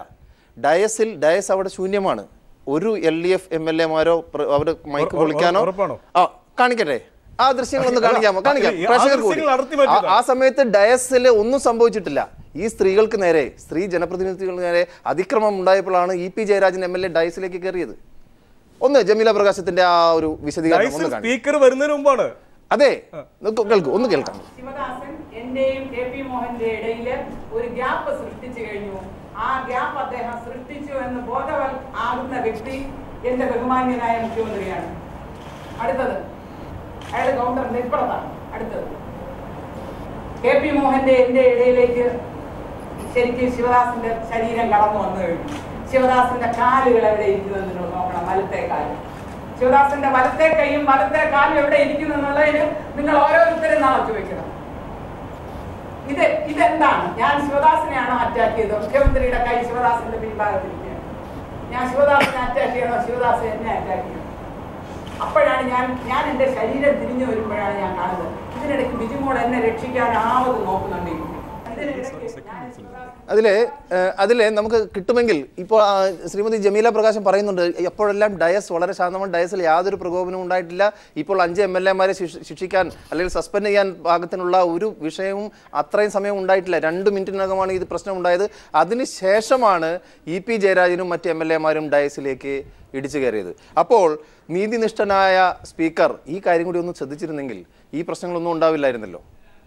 ഡയസിൽ ഡയസ് അവിടെ ശൂന്യമാണ് ഒരു L D F M L എമാരോ അവർ മൈക്ക് ഉറ- പൊളിക്കാനോ ഉറപ്പാണോ? ആ കാണിക്കട്ടെ ആ ദൃശ്യങ്ങളൊന്ന് കാണിക്കാമോ കാണിക്കാം ഈ- ആ പ്രേക്ഷകർ കൂടി ദൃശ്യങ്ങൾ അടർത്തി ആ- മാറ്റിയതാണ്. ആ സമയത്ത് ഡയസിൽ ഒന്നും സംഭവിച്ചിട്ടില്ല ഈ സ്ത്രീകൾക്ക് നേരെ സ്ത്രീ ജനപ്രതിനിധികൾക്ക് നേരെ അതിക്രമം ഉണ്ടായപ്പോഴാണ് E P Jayarajan M L A ഡയസിലേക്ക് കയറിയത് ഒന്ന് ജമീല പ്രകാശത്തിന്റെ ആ ഒരു വിശദീകരണം ഒന്ന് ഡയസിൽ കാണാം സ്പീക്കർ വരുന്നതിന് മുമ്പാണ് അതെ നോക്കൂ, കേൾക്കൂ ഒന്ന് കേൾക്കാം ശിവദാസൻ എന്റെയും കെ പി മോഹന്റെ ഇടയിൽ ഒരു ഗ്യാപ്പ് സൃഷ്ടിച്ചു കഴിഞ്ഞു ആ ഗ്യാപ്പ് അദ്ദേഹം സൃഷ്ടിച്ചു എന്ന് ബോധവൽ ആകുന്ന വ്യക്തി എന്റെ ബഹുമാന്യനായ മുഖ്യമന്ത്രിയാണ് അടുത്തത് അയാൾ കൗണ്ടറിന്റെ ഇപ്പുറത്താണ് അടുത്തത് കെ പി മോഹന്റെ എന്റെ ഇടയിലേക്ക് ശരിക്കും ശിവദാസിന്റെ ശരീരം കടന്നു വന്നു കഴിഞ്ഞു ശിവദാസിന്റെ കാലുകൾ എവിടെ ഇരിക്കുന്നത് നിങ്ങൾ നോക്കണം വലത്തെ കാല് ശിവദാസിന്റെ വലത്തെ കൈയും വലത്തെ കാലും എവിടെ ഇരിക്കുന്നു എന്നുള്ളതിന് നിങ്ങൾ ഓരോരുത്തരും നാളെ ചോദിക്കണം ഇത് ഇതെന്താണ് ഞാൻ ശിവദാസിനെയാണോ അറ്റാക്ക് ചെയ്തത് മുഖ്യമന്ത്രിയുടെ കൈ ശിവദാസിന്റെ പിൻഭാഗത്തിരിക്കുകയാണ് ഞാൻ ശിവദാസിനെ അറ്റാക്ക് ചെയ്യണോ ശിവദാസ് എന്നെ അറ്റാക്ക് ചെയ്യണം അപ്പോഴാണ് ഞാൻ ഞാൻ എൻ്റെ ശരീരം തിരിഞ്ഞു വരുമ്പോഴാണ് ഞാൻ കാണുന്നത് ഇതിനിടയ്ക്ക് ബിജുമോൾ എന്നെ രക്ഷിക്കാനാവത് നോക്കുന്നുണ്ട് ഇതിനിടയ്ക്ക് ഞാൻ ശിവദാസ് അതിലെ ഏഹ്, അതിലെ നമുക്ക് കിട്ടുമെങ്കിൽ ഇപ്പോൾ ആ, ശ്രീമതി ജമീല പ്രകാശം പറയുന്നുണ്ട് എപ്പോഴെല്ലാം ഡയസ് വളരെ ശാന്തമാണ് ഡയസിൽ യാതൊരു പ്രകോപനവും ഉണ്ടായിട്ടില്ല ഇപ്പോൾ അഞ്ച് എം എൽ എമാരെ ശിക്ഷിക്കാൻ അല്ലെങ്കിൽ സസ്പെൻഡ് ചെയ്യാൻ പാകത്തിനുള്ള ഒരു വിഷയവും അത്രയും സമയം ഉണ്ടായിട്ടില്ല രണ്ട് മിനിറ്റിനകമാണ് ഇത് പ്രശ്നം ഉണ്ടായത് അതിനുശേഷമാണ് ഇ പി ജയരാജനും മറ്റ് എം എൽ എമാരും ഡയസിലേക്ക് ഇടിച്ചു കയറിയത് അപ്പോൾ നീതിനിഷ്ഠനായ സ്പീക്കർ ഈ കാര്യം കൂടി ഒന്ന് ശ്രദ്ധിച്ചിരുന്നെങ്കിൽ ഈ പ്രശ്നങ്ങളൊന്നും ഉണ്ടാവില്ലായിരുന്നല്ലോ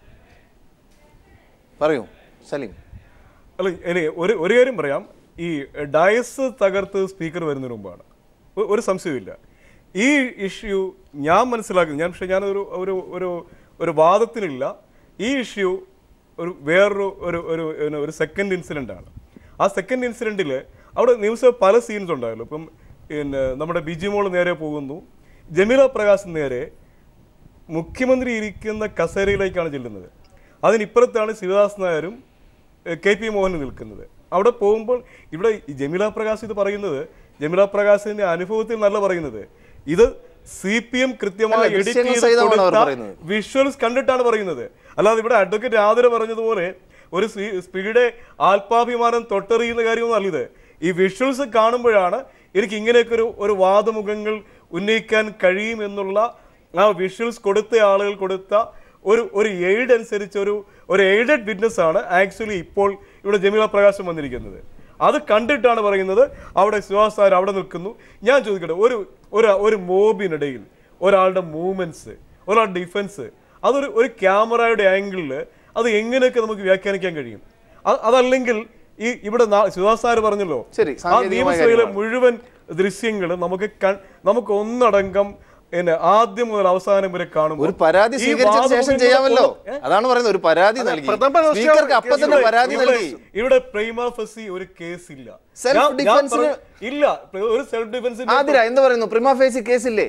പറയൂ സലീം അല്ല ഇനി ഒരു ഒരു കാര്യം പറയാം ഈ ഡയസ് തകർത്ത് സ്പീക്കർ വരുന്നതിന് മുമ്പാണ് ഒ- ഒരു സംശയമില്ല ഈ ഇഷ്യൂ ഞാൻ മനസ്സിലാക്കുന്നത് ഞാൻ പക്ഷേ ഞാനൊരു ഒരു ഒരു ഒരു വാദത്തിനില്ല ഈ ഇഷ്യൂ ഒരു വേറൊരു ഒരു ഒരു ഒരു- ഒരു സെക്കൻഡ് ഇൻസിഡൻ്റ് ആണ് ആ സെക്കൻഡ് ഇൻസിഡൻറ്റിൽ അവിടെ നിയമസഭ പല സീൻസ് ഉണ്ടായല്ലോ ഇപ്പം പിന്നെ നമ്മുടെ ബിജിമോൾ നേരെ പോകുന്നു ജമീല പ്രകാശ് നേരെ മുഖ്യമന്ത്രി ഇരിക്കുന്ന കസേരയിലേക്കാണ് ചെല്ലുന്നത് അതിനിപ്പുറത്താണ് ശിവദാസ് നായരും എഹ്, കെ പി മോഹനും നിൽക്കുന്നത് അവിടെ പോകുമ്പോൾ ഇവിടെ ഈ ജമീല പ്രകാശ് ഇത് പറയുന്നത് ജമീല പ്രകാശിന്റെ അനുഭവത്തിൽ നല്ല പറയുന്നത് ഇത് സി പി എം കൃത്യമായി അല്ല, എഡിറ്റ് ദൃശ്യങ്ങൾ ചെയ്ത് സഹിതമാണ് അവർ കൊടുത്ത പറയുന്നത്. വിഷ്വൽസ് കണ്ടിട്ടാണ് പറയുന്നത് അല്ലാതെ ഇവിടെ അഡ്വക്കേറ്റ് ആതിര പറഞ്ഞതുപോലെ ഒരു സ്പീ- സ്ത്രീയുടെ ആത്മാഭിമാനം തൊട്ടെറിയുന്ന കാര്യമൊന്നും അല്ല ഇത് ഈ വിഷ്വൽസ് കാണുമ്പോഴാണ് എനിക്ക് ഇങ്ങനെയൊക്കെ ഒരു ഒരു വാദമുഖങ്ങൾ ഉന്നയിക്കാൻ കഴിയും എന്നുള്ള ആ വിഷ്വൽസ് കൊടുത്ത ആളുകൾ കൊടുത്ത ഒരു ഒരു എയ്ഡ് അനുസരിച്ച് ഒരു ഒരു എയ്ഡഡ് വിറ്റ്നസ് ആണ് ആക്ച്വലി ഇപ്പോൾ ഇവിടെ ജമീല പ്രകാശം വന്നിരിക്കുന്നത് അത് കണ്ടിട്ടാണ് പറയുന്നത് അവിടെ സുഹാസ് സാർ അവിടെ നിൽക്കുന്നു ഞാൻ ചോദിക്കട്ടെ ഒരു ഒരു ഒരു മോബിനിടയിൽ ഒരാളുടെ മൂവ്മെന്റ്സ് ഒരാളുടെ ഡിഫൻസ് അതൊരു ഒരു ക്യാമറയുടെ ആംഗിളിൽ അത് എങ്ങനെയൊക്കെ നമുക്ക് വ്യാഖ്യാനിക്കാൻ കഴിയും അ- അതല്ലെങ്കിൽ ഈ ഇവിടെ നാ- സുഹാസ് സാർ പറഞ്ഞല്ലോ ശരി, ആ സാങ്കേതികമായ നിയമസഭയിലെ കാര്യമാണ്. മുഴുവൻ ദൃശ്യങ്ങൾ നമുക്ക് കൺ- നമുക്ക് ഒന്നടങ്കം എന്നെ ആദ്യം മുതൽ അവസാനം വരെ കാണുമ്പോൾ ഒരു പരാതി ഈ സ്വീകരിച്ച ശേഷം വാദമുഖങ്ങൾ ചെയ്യാമല്ലോ ഏ? അതാണ് പറയുന്നത് ഒരു പരാതി അതെ, നൽകി പ്രഥമ ദൃഷ്ട്യാ സ്പീക്കർക്ക് അപ്പം തന്നെ ഇവിടെ- പരാതി ഇവിടെ- നൽകി ഇവിടെ പ്രൈമ ഫസി ഒരു കേസില്ല Self ഞാൻ- ഞാൻ defense ന് പറഞ്ഞ- ഇല്ല ഒരു സെൽഫ് ഡിഫൻസിന് ആതിര എന്ത് പറയുന്നു പ്രിമാ ഫേസി കേസില്ലേ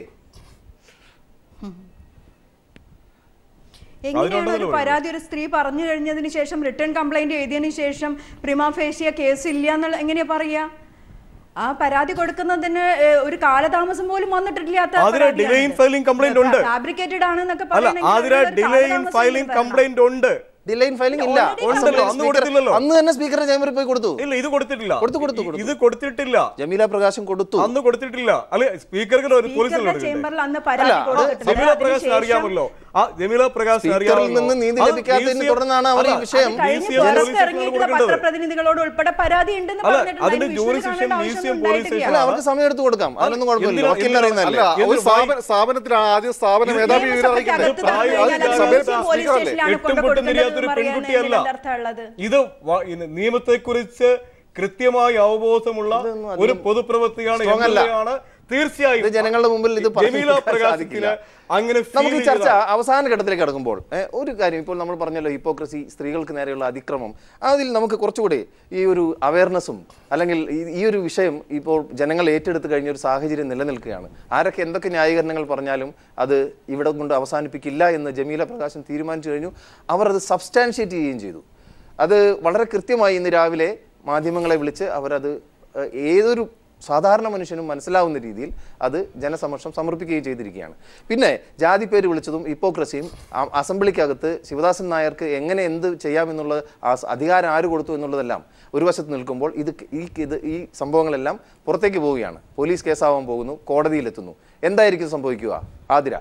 എങ്ങനെയാണ് ഒരു അതിനുണ്ടല്ലോ പരാതി ഒരു സ്ത്രീ പറഞ്ഞു കഴിഞ്ഞതിന് ശേഷം റിട്ടേൺ കംപ്ലൈന്റ് എഴുതിയതിനു ശേഷം പ്രിമാ ഫേസിയ കേസ് ഇല്ല എന്നുള്ള എങ്ങനെയാ പറയാ ആ പരാതി കൊടുക്കുന്നതിന് ഏഹ്, ഒരു കാലതാമസം പോലും വന്നിട്ടില്ലാത്ത അതിന് delay in filing complaint ഉണ്ട്. ഫാബ്രിക്കേറ്റഡ് ആണെന്നൊക്കെ അല്ല പറയണമെങ്കിൽ ആതിര അതിനൊരു ഡിലേ ഇൻ കാലതാമസം ഫയലിംഗ് വരണം. കംപ്ലൈന്റ് ഉണ്ട് ഡിലൈൻ ഫയലിംഗ് ഇല്ല Already ഉണ്ടല്ലോ, അസംബ്ലി അന്ന് സ്പീക്കർ- കൊടുത്തില്ലല്ലോ. അന്ന് തന്നെ സ്പീക്കറുടെ ചേംബറിൽ പോയി കൊടുത്തു ഇല്ല ഇത് കൊടുത്തിട്ടില്ല കൊടുത്തു, കൊടുത്തു, ഇ- കൊടുത്തു. ഇത് കൊടുത്തിട്ടില്ല ജമീല പ്രകാശം കൊടുത്തു അന്ന് കൊടുത്തിട്ടില്ല അല്ലെ സ്പീക്കർക്ക് ഒരു പോലീസിൽ സ്പീക്കറുടെ ചേംബറിൽ അന്ന് പരാതി അല്ല, അത് കൊടുത്തിട്ടുണ്ട് ജമീല പ്രകാശിന് അതിനുശേഷം അറിയാമല്ലോ ആ ജമീല പ്രകാശിന് സ്പീക്കറിൽ അറിയാമല്ലോ നിന്ന് നീതി അത് ലഭിക്കാത്തതിനെ DCM തുടർന്നാണ് അവർ ഈ അല്ല, വിഷയം അത് കഴിഞ്ഞ് DCM പുറത്ത് പോലീസ് ഇറങ്ങിയിട്ടുള്ള കൊടുക്കേണ്ടത്. പത്രപ്രതിനിധികളോട് ഉൾപ്പെടെ പരാതി ഉണ്ടെന്ന് അല്ല, പറഞ്ഞിട്ടുണ്ട് അതിന്റെ അതിന് visual jurisdiction കാണേണ്ട DCM ആവശ്യമൊന്നും പോലീസ് ഉണ്ടായിട്ടില്ല. അല്ല അവർക്ക് സമയം എടുത്ത് കൊടുക്കാം അതിനൊന്നും കുഴപ്പമില്ല എന്തിനാ- വക്കീലിന് എന്തിനാ- അറിയുന്നതല്ലേ അല്ല ഒരു സ്ഥാപന സ്ഥാപനത്തിലാണ് ആദ്യം സ്ഥാപന ഇത് മേധാവി വിവരം നിയമസഭയ്ക്ക് അറിയിക്കുന്നത് അകത്ത് പ്രായ- നടന്നു കഴിഞ്ഞാൽ അത് അത് സഭയിൽ പോലീസ് സ്പീക്കറല്ലേ? സ്റ്റേഷനിലാണ് എട്ടും കൊണ്ട് പൊട്ടും കൊടുക്കേണ്ടത് തിരിയാത്തൊരു എന്ന് പറയാൻ പെൺകുട്ടിയല്ല എന്തിനാ അർത്ഥമുള്ളത്? ഇത് വ- ഇന്ന് നിയമത്തെക്കുറിച്ച് കൃത്യമായി അവബോധമുള്ള ഇതൊന്നും ഒരു അധികം പൊതുപ്രവൃത്തിയാണ് strong അല്ല. എന്നുള്ളതാണ് തീർച്ചയായും ഇത് ജനങ്ങളുടെ മുമ്പിൽ ഇത് പറഞ്ഞു ജമീല കൊടുക്കാൻ പ്രകാശത്തിന് സാധിക്കില്ല. അങ്ങനെ feel നമുക്ക് ഈ ചർച്ച ചെയ്തതാണ്. അവസാന ഘട്ടത്തിലേക്ക് കടക്കുമ്പോൾ ഏ, ഒരു കാര്യം ഇപ്പോൾ നമ്മൾ പറഞ്ഞല്ലോ ഹിപ്പോക്രസി സ്ത്രീകൾക്ക് നേരെയുള്ള അതിക്രമം അതിൽ നമുക്ക് കുറച്ചുകൂടി ഈ ഒരു അവയർനെസ്സും അല്ലെങ്കിൽ ഈ- ഈ ഒരു വിഷയം ഇപ്പോൾ ജനങ്ങൾ ഏറ്റെടുത്ത് കഴിഞ്ഞ ഒരു സാഹചര്യം നിലനിൽക്കുകയാണ് ആരൊക്കെ എന്തൊക്കെ ന്യായീകരണങ്ങൾ പറഞ്ഞാലും അത് ഇവിടെ കൊണ്ട് അവസാനിപ്പിക്കില്ല എന്ന് ജമീല പ്രകാശൻ തീരുമാനിച്ചു കഴിഞ്ഞു അവർ അത് സബ്സ്റ്റാൻഷിയേറ്റ് ചെയ്യുകയും ചെയ്തു അത് വളരെ കൃത്യമായി ഇന്ന് രാവിലെ മാധ്യമങ്ങളെ വിളിച്ച് അവരത് ഏഹ്, ഏതൊരു സാധാരണ മനുഷ്യനും മനസ്സിലാവുന്ന രീതിയിൽ അത് ജനസമക്ഷം സമർപ്പിക്കുകയും ചെയ്തിരിക്കുകയാണ് പിന്നെ ജാതി പേര് വിളിച്ചതും ഹിപ്പോക്രസിയും ആ- അസംബ്ലിക്കകത്ത് ശിവദാസൻ നായർക്ക് എങ്ങനെ എന്ത് ചെയ്യാമെന്നുള്ള ആ സ- അധികാരം ആര് കൊടുത്തു എന്നുള്ളതെല്ലാം ഒരു വശത്ത് നിൽക്കുമ്പോൾ ഇത് ക- ഈ ഇത് ഈ സംഭവങ്ങളെല്ലാം പുറത്തേക്ക് പോവുകയാണ് പോലീസ് കേസാവാൻ പോകുന്നു കോടതിയിലെത്തുന്നു എന്തായിരിക്കും സംഭവിക്കുക ആതിര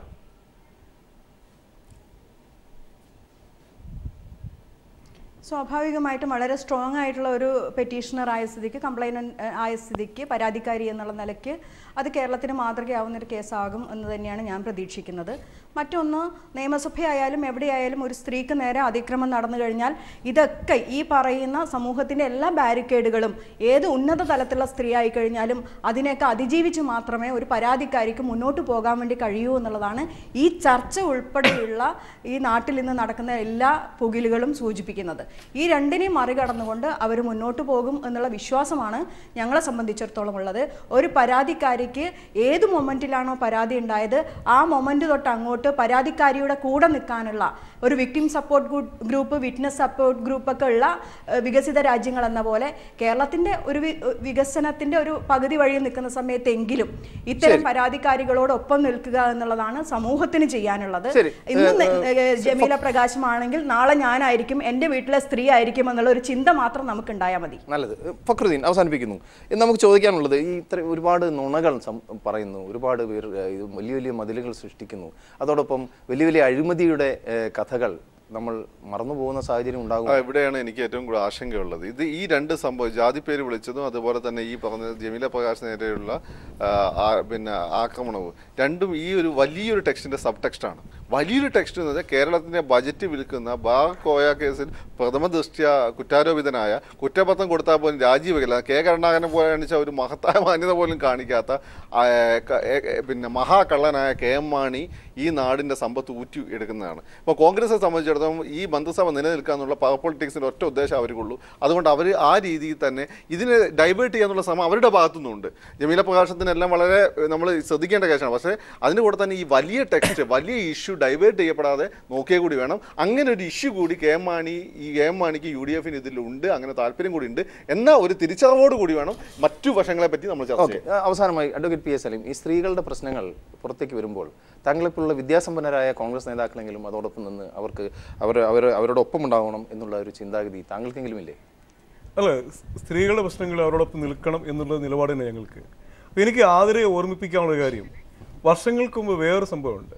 സ്വാഭാവികമായിട്ടും വളരെ സ്ട്രോങ് ആയിട്ടുള്ള ഒരു പെറ്റീഷണർ ആയ സ്ഥിതിക്ക് കംപ്ലൈനന്റ് ആയ സ്ഥിതിക്ക് പരാതിക്കാരി എന്നുള്ള നിലയ്ക്ക് അത് കേരളത്തിന് മാതൃകയാവുന്ന ഒരു കേസാകും എന്ന് തന്നെയാണ് ഞാൻ പ്രതീക്ഷിക്കുന്നത് മറ്റൊന്ന് നിയമസഭയായാലും എവിടെയായാലും ഒരു സ്ത്രീക്ക് നേരെ അതിക്രമം നടന്നു കഴിഞ്ഞാൽ ഇതൊക്കെ ഈ പറയുന്ന സമൂഹത്തിൻ്റെ എല്ലാ ബാരിക്കേഡുകളും ഏത് ഉന്നത തലത്തിലുള്ള സ്ത്രീ ആയി കഴിഞ്ഞാലും അതിനെയൊക്കെ അതിജീവിച്ച് മാത്രമേ ഒരു പരാതിക്കാരിക്ക് മുന്നോട്ട് പോകാൻ വേണ്ടി കഴിയൂ എന്നുള്ളതാണ് ഈ ചർച്ച ഉൾപ്പെടെയുള്ള ഈ നാട്ടിൽ ഇന്ന് നടക്കുന്ന എല്ലാ പുകിലുകളും സൂചിപ്പിക്കുന്നത് ഈ രണ്ടിനെയും മറികടന്നുകൊണ്ട് അവർ മുന്നോട്ട് പോകും എന്നുള്ള വിശ്വാസമാണ് ഞങ്ങളെ സംബന്ധിച്ചിടത്തോളം ഉള്ളത് ഒരു പരാതിക്കാരിക്ക് ഏത് മൊമെൻറ്റിലാണോ പരാതി ഉണ്ടായത് ആ മൊമെൻറ്റ് തൊട്ട് അങ്ങോട്ട് പരാതിക്കാരിയുടെ കൂടെ നിൽക്കാനുള്ള ഒരു victim support group witness support ഗ്രൂപ്പൊക്കെ ഉള്ള ഏഹ്, വികസിത രാജ്യങ്ങൾ എന്ന പോലെ കേരളത്തിൻ്റെ ഒരു വി- വികസനത്തിൻ്റെ ഒരു പകുതി വഴി നിൽക്കുന്ന സമയത്തെങ്കിലും ഇത്തരം പരാതിക്കാരികളോടൊപ്പം നിൽക്കുക എന്നുള്ളതാണ് സമൂഹത്തിന് ചെയ്യാനുള്ളത് ശരി. ഇന്ന് ഏഹ്, നെ- ഏഹ്, ജമീല പ്രകാശമാണെങ്കിൽ നാളെ ഞാനായിരിക്കും എൻ്റെ വീട്ടിലെ സ്ത്രീ ആയിരിക്കും എന്നുള്ള ഒരു ചിന്ത മാത്രം നമുക്ക് ഉണ്ടായാൽ മതി നല്ലത് ഫക്രുദ്ദീൻ അവസാനിപ്പിക്കുന്നു ഇനി നമുക്ക് ചോദിക്കാനുള്ളത് ഈ ഇത്ര ഒരുപാട് നുണകൾ സം- പറയുന്നു ഒരുപാട് പേർ ഏഹ്, ഇത് വലിയ വലിയ മതിലുകൾ സൃഷ്ടിക്കുന്നു അതോടൊപ്പം വലിയ വലിയ അഴിമതിയുടെ ഏഹ്, കഥകൾ നമ്മൾ മറന്നു പോകുന്ന സാഹചര്യം ഉണ്ടാകും ആ, ഇവിടെയാണ് എനിക്ക് ഏറ്റവും കൂടുതൽ ആശങ്കയുള്ളത് ഇത് ഈ രണ്ട് സംഭവം ജാതി പേര് വിളിച്ചതും അതുപോലെ തന്നെ ഈ പറഞ്ഞ ജമീല പ്രകാശ് നേരെയുള്ള ആ, ആ, പിന്നെ ആക്രമണവും രണ്ടും ഈ ഒരു വലിയൊരു ടെക്സ്റ്റിന്റെ സബ് ടെക്സ്റ്റ് ആണ് വലിയൊരു ടെക്സ്റ്റ് എന്ന് വെച്ചാൽ കേരളത്തിന്റെ ബജറ്റ് വിൽക്കുന്ന ബാർ കോയ കേസിൽ പ്രഥമ ദൃഷ്ട്യ കുറ്റാരോപിതനായ കുറ്റപത്രം കൊടുത്താൽ പോലും രാജിവെക്കില്ല കെ കരുണാകരനെ പോലെ കാണിച്ച ഒരു മഹത്തായ മാന്യത പോലും കാണിക്കാത്ത ആ, ക- ഏ, ഏ, പിന്നെ മഹാകള്ളനായ കെ എം മാണി ഈ നാടിന്റെ സമ്പത്ത് ഊറ്റി എടുക്കുന്നതാണ് ഇപ്പോൾ കോൺഗ്രസിനെ സംബന്ധിച്ചിടത്തോളം ഈ മന്ത്രിസഭ നിലനിൽക്കുക എന്നുള്ള പവർ പൊളിറ്റിക്സിന്റെ ഒറ്റ ഉദ്ദേശം അവർക്കുള്ളൂ അതുകൊണ്ട് അവർ ആ രീതിയിൽ തന്നെ ഇതിനെ ഡൈവേർട്ട് ചെയ്യാന്നുള്ള ശ്രമം അവരുടെ ഭാഗത്തുനിന്നുണ്ട് ജമീല പ്രകാശത്തിനെല്ലാം വളരെ നമ്മൾ ശ്രദ്ധിക്കേണ്ട കേസാണ് പക്ഷേ അതിന് കൂടെ തന്നെ ഈ വലിയ ടെക്സ്റ്റ് വലിയ ഇഷ്യൂ ഡൈവേർട്ട് ചെയ്യപ്പെടാതെ നോക്കിയേ കൂടി വേണം അങ്ങനെ ഒരു ഇഷ്യൂ കൂടി കെ എം മാണി ഈ കെ എം മാണിക്ക് യു ഡി എഫിന് ഇതിലുണ്ട് അങ്ങനെ താല്പര്യം കൂടി ഉണ്ട് എന്ന ഒരു തിരിച്ചറിവോട് കൂടി വേണം മറ്റു വശങ്ങളെ പറ്റി നമ്മൾ ചർച്ച ഓക്കെ ചെയ്യാൻ അവസാനമായി അഡ്വക്കേറ്റ് പി എസ് സലീം ഈ സ്ത്രീകളുടെ പ്രശ്നങ്ങൾ പുറത്തേക്ക് വരുമ്പോൾ താങ്കളെപ്പോലുള്ള വിദ്യാസമ്പന്നരായ കോൺഗ്രസ് നേതാക്കളെങ്കിലും അതോടൊപ്പം നിന്ന് അവർക്ക് അവർ അവർ അവരുടെ ഒപ്പം ഉണ്ടാവണം എന്നുള്ള ഒരു ചിന്താഗതി താങ്കൾക്കെങ്കിലും ഇല്ലേ അല്ല സ് സ്ത്രീകളുടെ പ്രശ്നങ്ങൾ അവരോടൊപ്പം നിൽക്കണം എന്നുള്ള നിലപാട് തന്നെ ഞങ്ങൾക്ക് അപ്പൊ എനിക്ക് ആദരയെ ഓർമ്മിപ്പിക്കാനുള്ള കാര്യം വർഷങ്ങൾക്ക് മുമ്പ് വേറൊരു സംഭവമുണ്ട്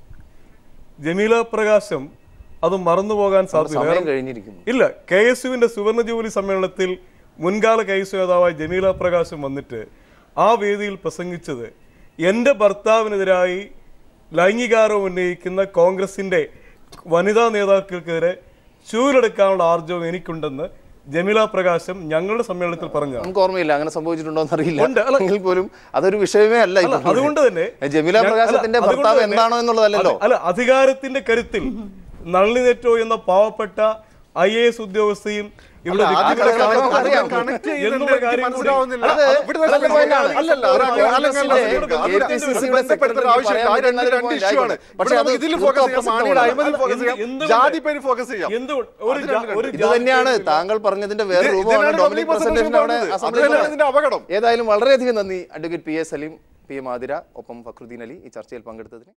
ജമീല പ്രകാശം അത് മറന്നുപോകാൻ സാധ്യത സമയം കഴിഞ്ഞിരിക്കുന്നു ഇല്ല കെ എസ് യുവിന്റെ സുവർണ ജൂബിലി സമ്മേളനത്തിൽ മുൻകാല കെ എസ് യു നേതാവായ ജമീല പ്രകാശം വന്നിട്ട് ആ വേദിയിൽ പ്രസംഗിച്ചത് എൻ്റെ ഭർത്താവിനെതിരായി ലൈംഗികാരം ഉന്നയിക്കുന്ന കോൺഗ്രസിന്റെ വനിതാ നേതാക്കൾക്കെതിരെ ചൂലെടുക്കാനുള്ള ആർജവം എനിക്കുണ്ടെന്ന് ജമീല പ്രകാശം ഞങ്ങളുടെ സമ്മേളനത്തിൽ പറഞ്ഞതാണ് നമുക്ക് ഓർമ്മയില്ല അങ്ങനെ സംഭവിച്ചിട്ടുണ്ടോ എന്നറിയില്ല ഉണ്ട്. അല്ല, എങ്കിൽ പോലും അതൊരു വിഷയമേ അല്ല അല്ല, ഇപ്പോൾ. അതുകൊണ്ട് തന്നെ ജമീല ഞാൻ- പ്രകാശത്തിന്റെ അല്ല, അതുകൊണ്ട് ഭർത്താവ് തന്നെ എന്താണോ എന്നുള്ളതല്ലല്ലോ അല്ല, അല്ല അധികാരത്തിന്റെ കരുത്തിൽ നളിനി നെറ്റോ എന്ന പാവപ്പെട്ട ഐ എ എസ് ഉദ്യോഗസ്ഥയും ഇവിടെ അല്ല, ആദ്യം വ്യക്തിപര കണക്ട് കാര്യങ്ങൾ അറിയാം. കണക്ട് ചെയ്യുന്നുണ്ട് എന്നുള്ള എനിക്ക് കാര്യം കൂടി- മനസ്സിലാവുന്നില്ല. അത് അത് ഇവിടെ നല്ല തന്നെ point ആണ്. അല്ലല്ല, ഒരു ഒരു കാലങ്ങളിൽ കോൺഗ്രസിന്റെ അത് KPCC യുടെ ബന്ധപ്പെടുത്തേണ്ട secretary ആവശ്യമില്ല. ആ പറയാൻ രണ്ട് പറ്റുന്ന രണ്ട് point issue ആണ്. ആയിക്കോട്ടെ. പക്ഷേ ഇവിടെ അത് നമുക്ക് ഇതിൽ തീർത്തും ഫോക്കസ് ചെയ്യാം opposite മാണിയുടെ ആണ്. അഴിമതി അല്ല, ഫോക്കസ് എന്ത്- ചെയ്യാം എന്തുകൊണ്ട്? ജാതി പേര് ഫോക്കസ് ചെയ്യാം എന്തുകൊണ്ട് ഒരു അത് ജാ- രണ്ടും ഒരു ഇത് ജാതി തന്നെയാണ് പേരിൽ- താങ്കൾ പറഞ്ഞതിന്റെ വേറെ ഇത് രൂപമാണ് ഇതിനാണ് ഡൊമിനിക് ഡൊമിനിക് പ്രസിഡന്റ് അവിടെ പ്രസിഡന്റ് അസംബ്ലിയിൽ പറഞ്ഞത്. ഇതിന്റെ അപകടം ഏതായാലും വളരെയധികം നന്ദി advocate P A Saleem P M Athira ഒപ്പം ഫക്രുദ്ദീൻ അലി ഈ ചർച്ചയിൽ പങ്കെടുത്തതിന്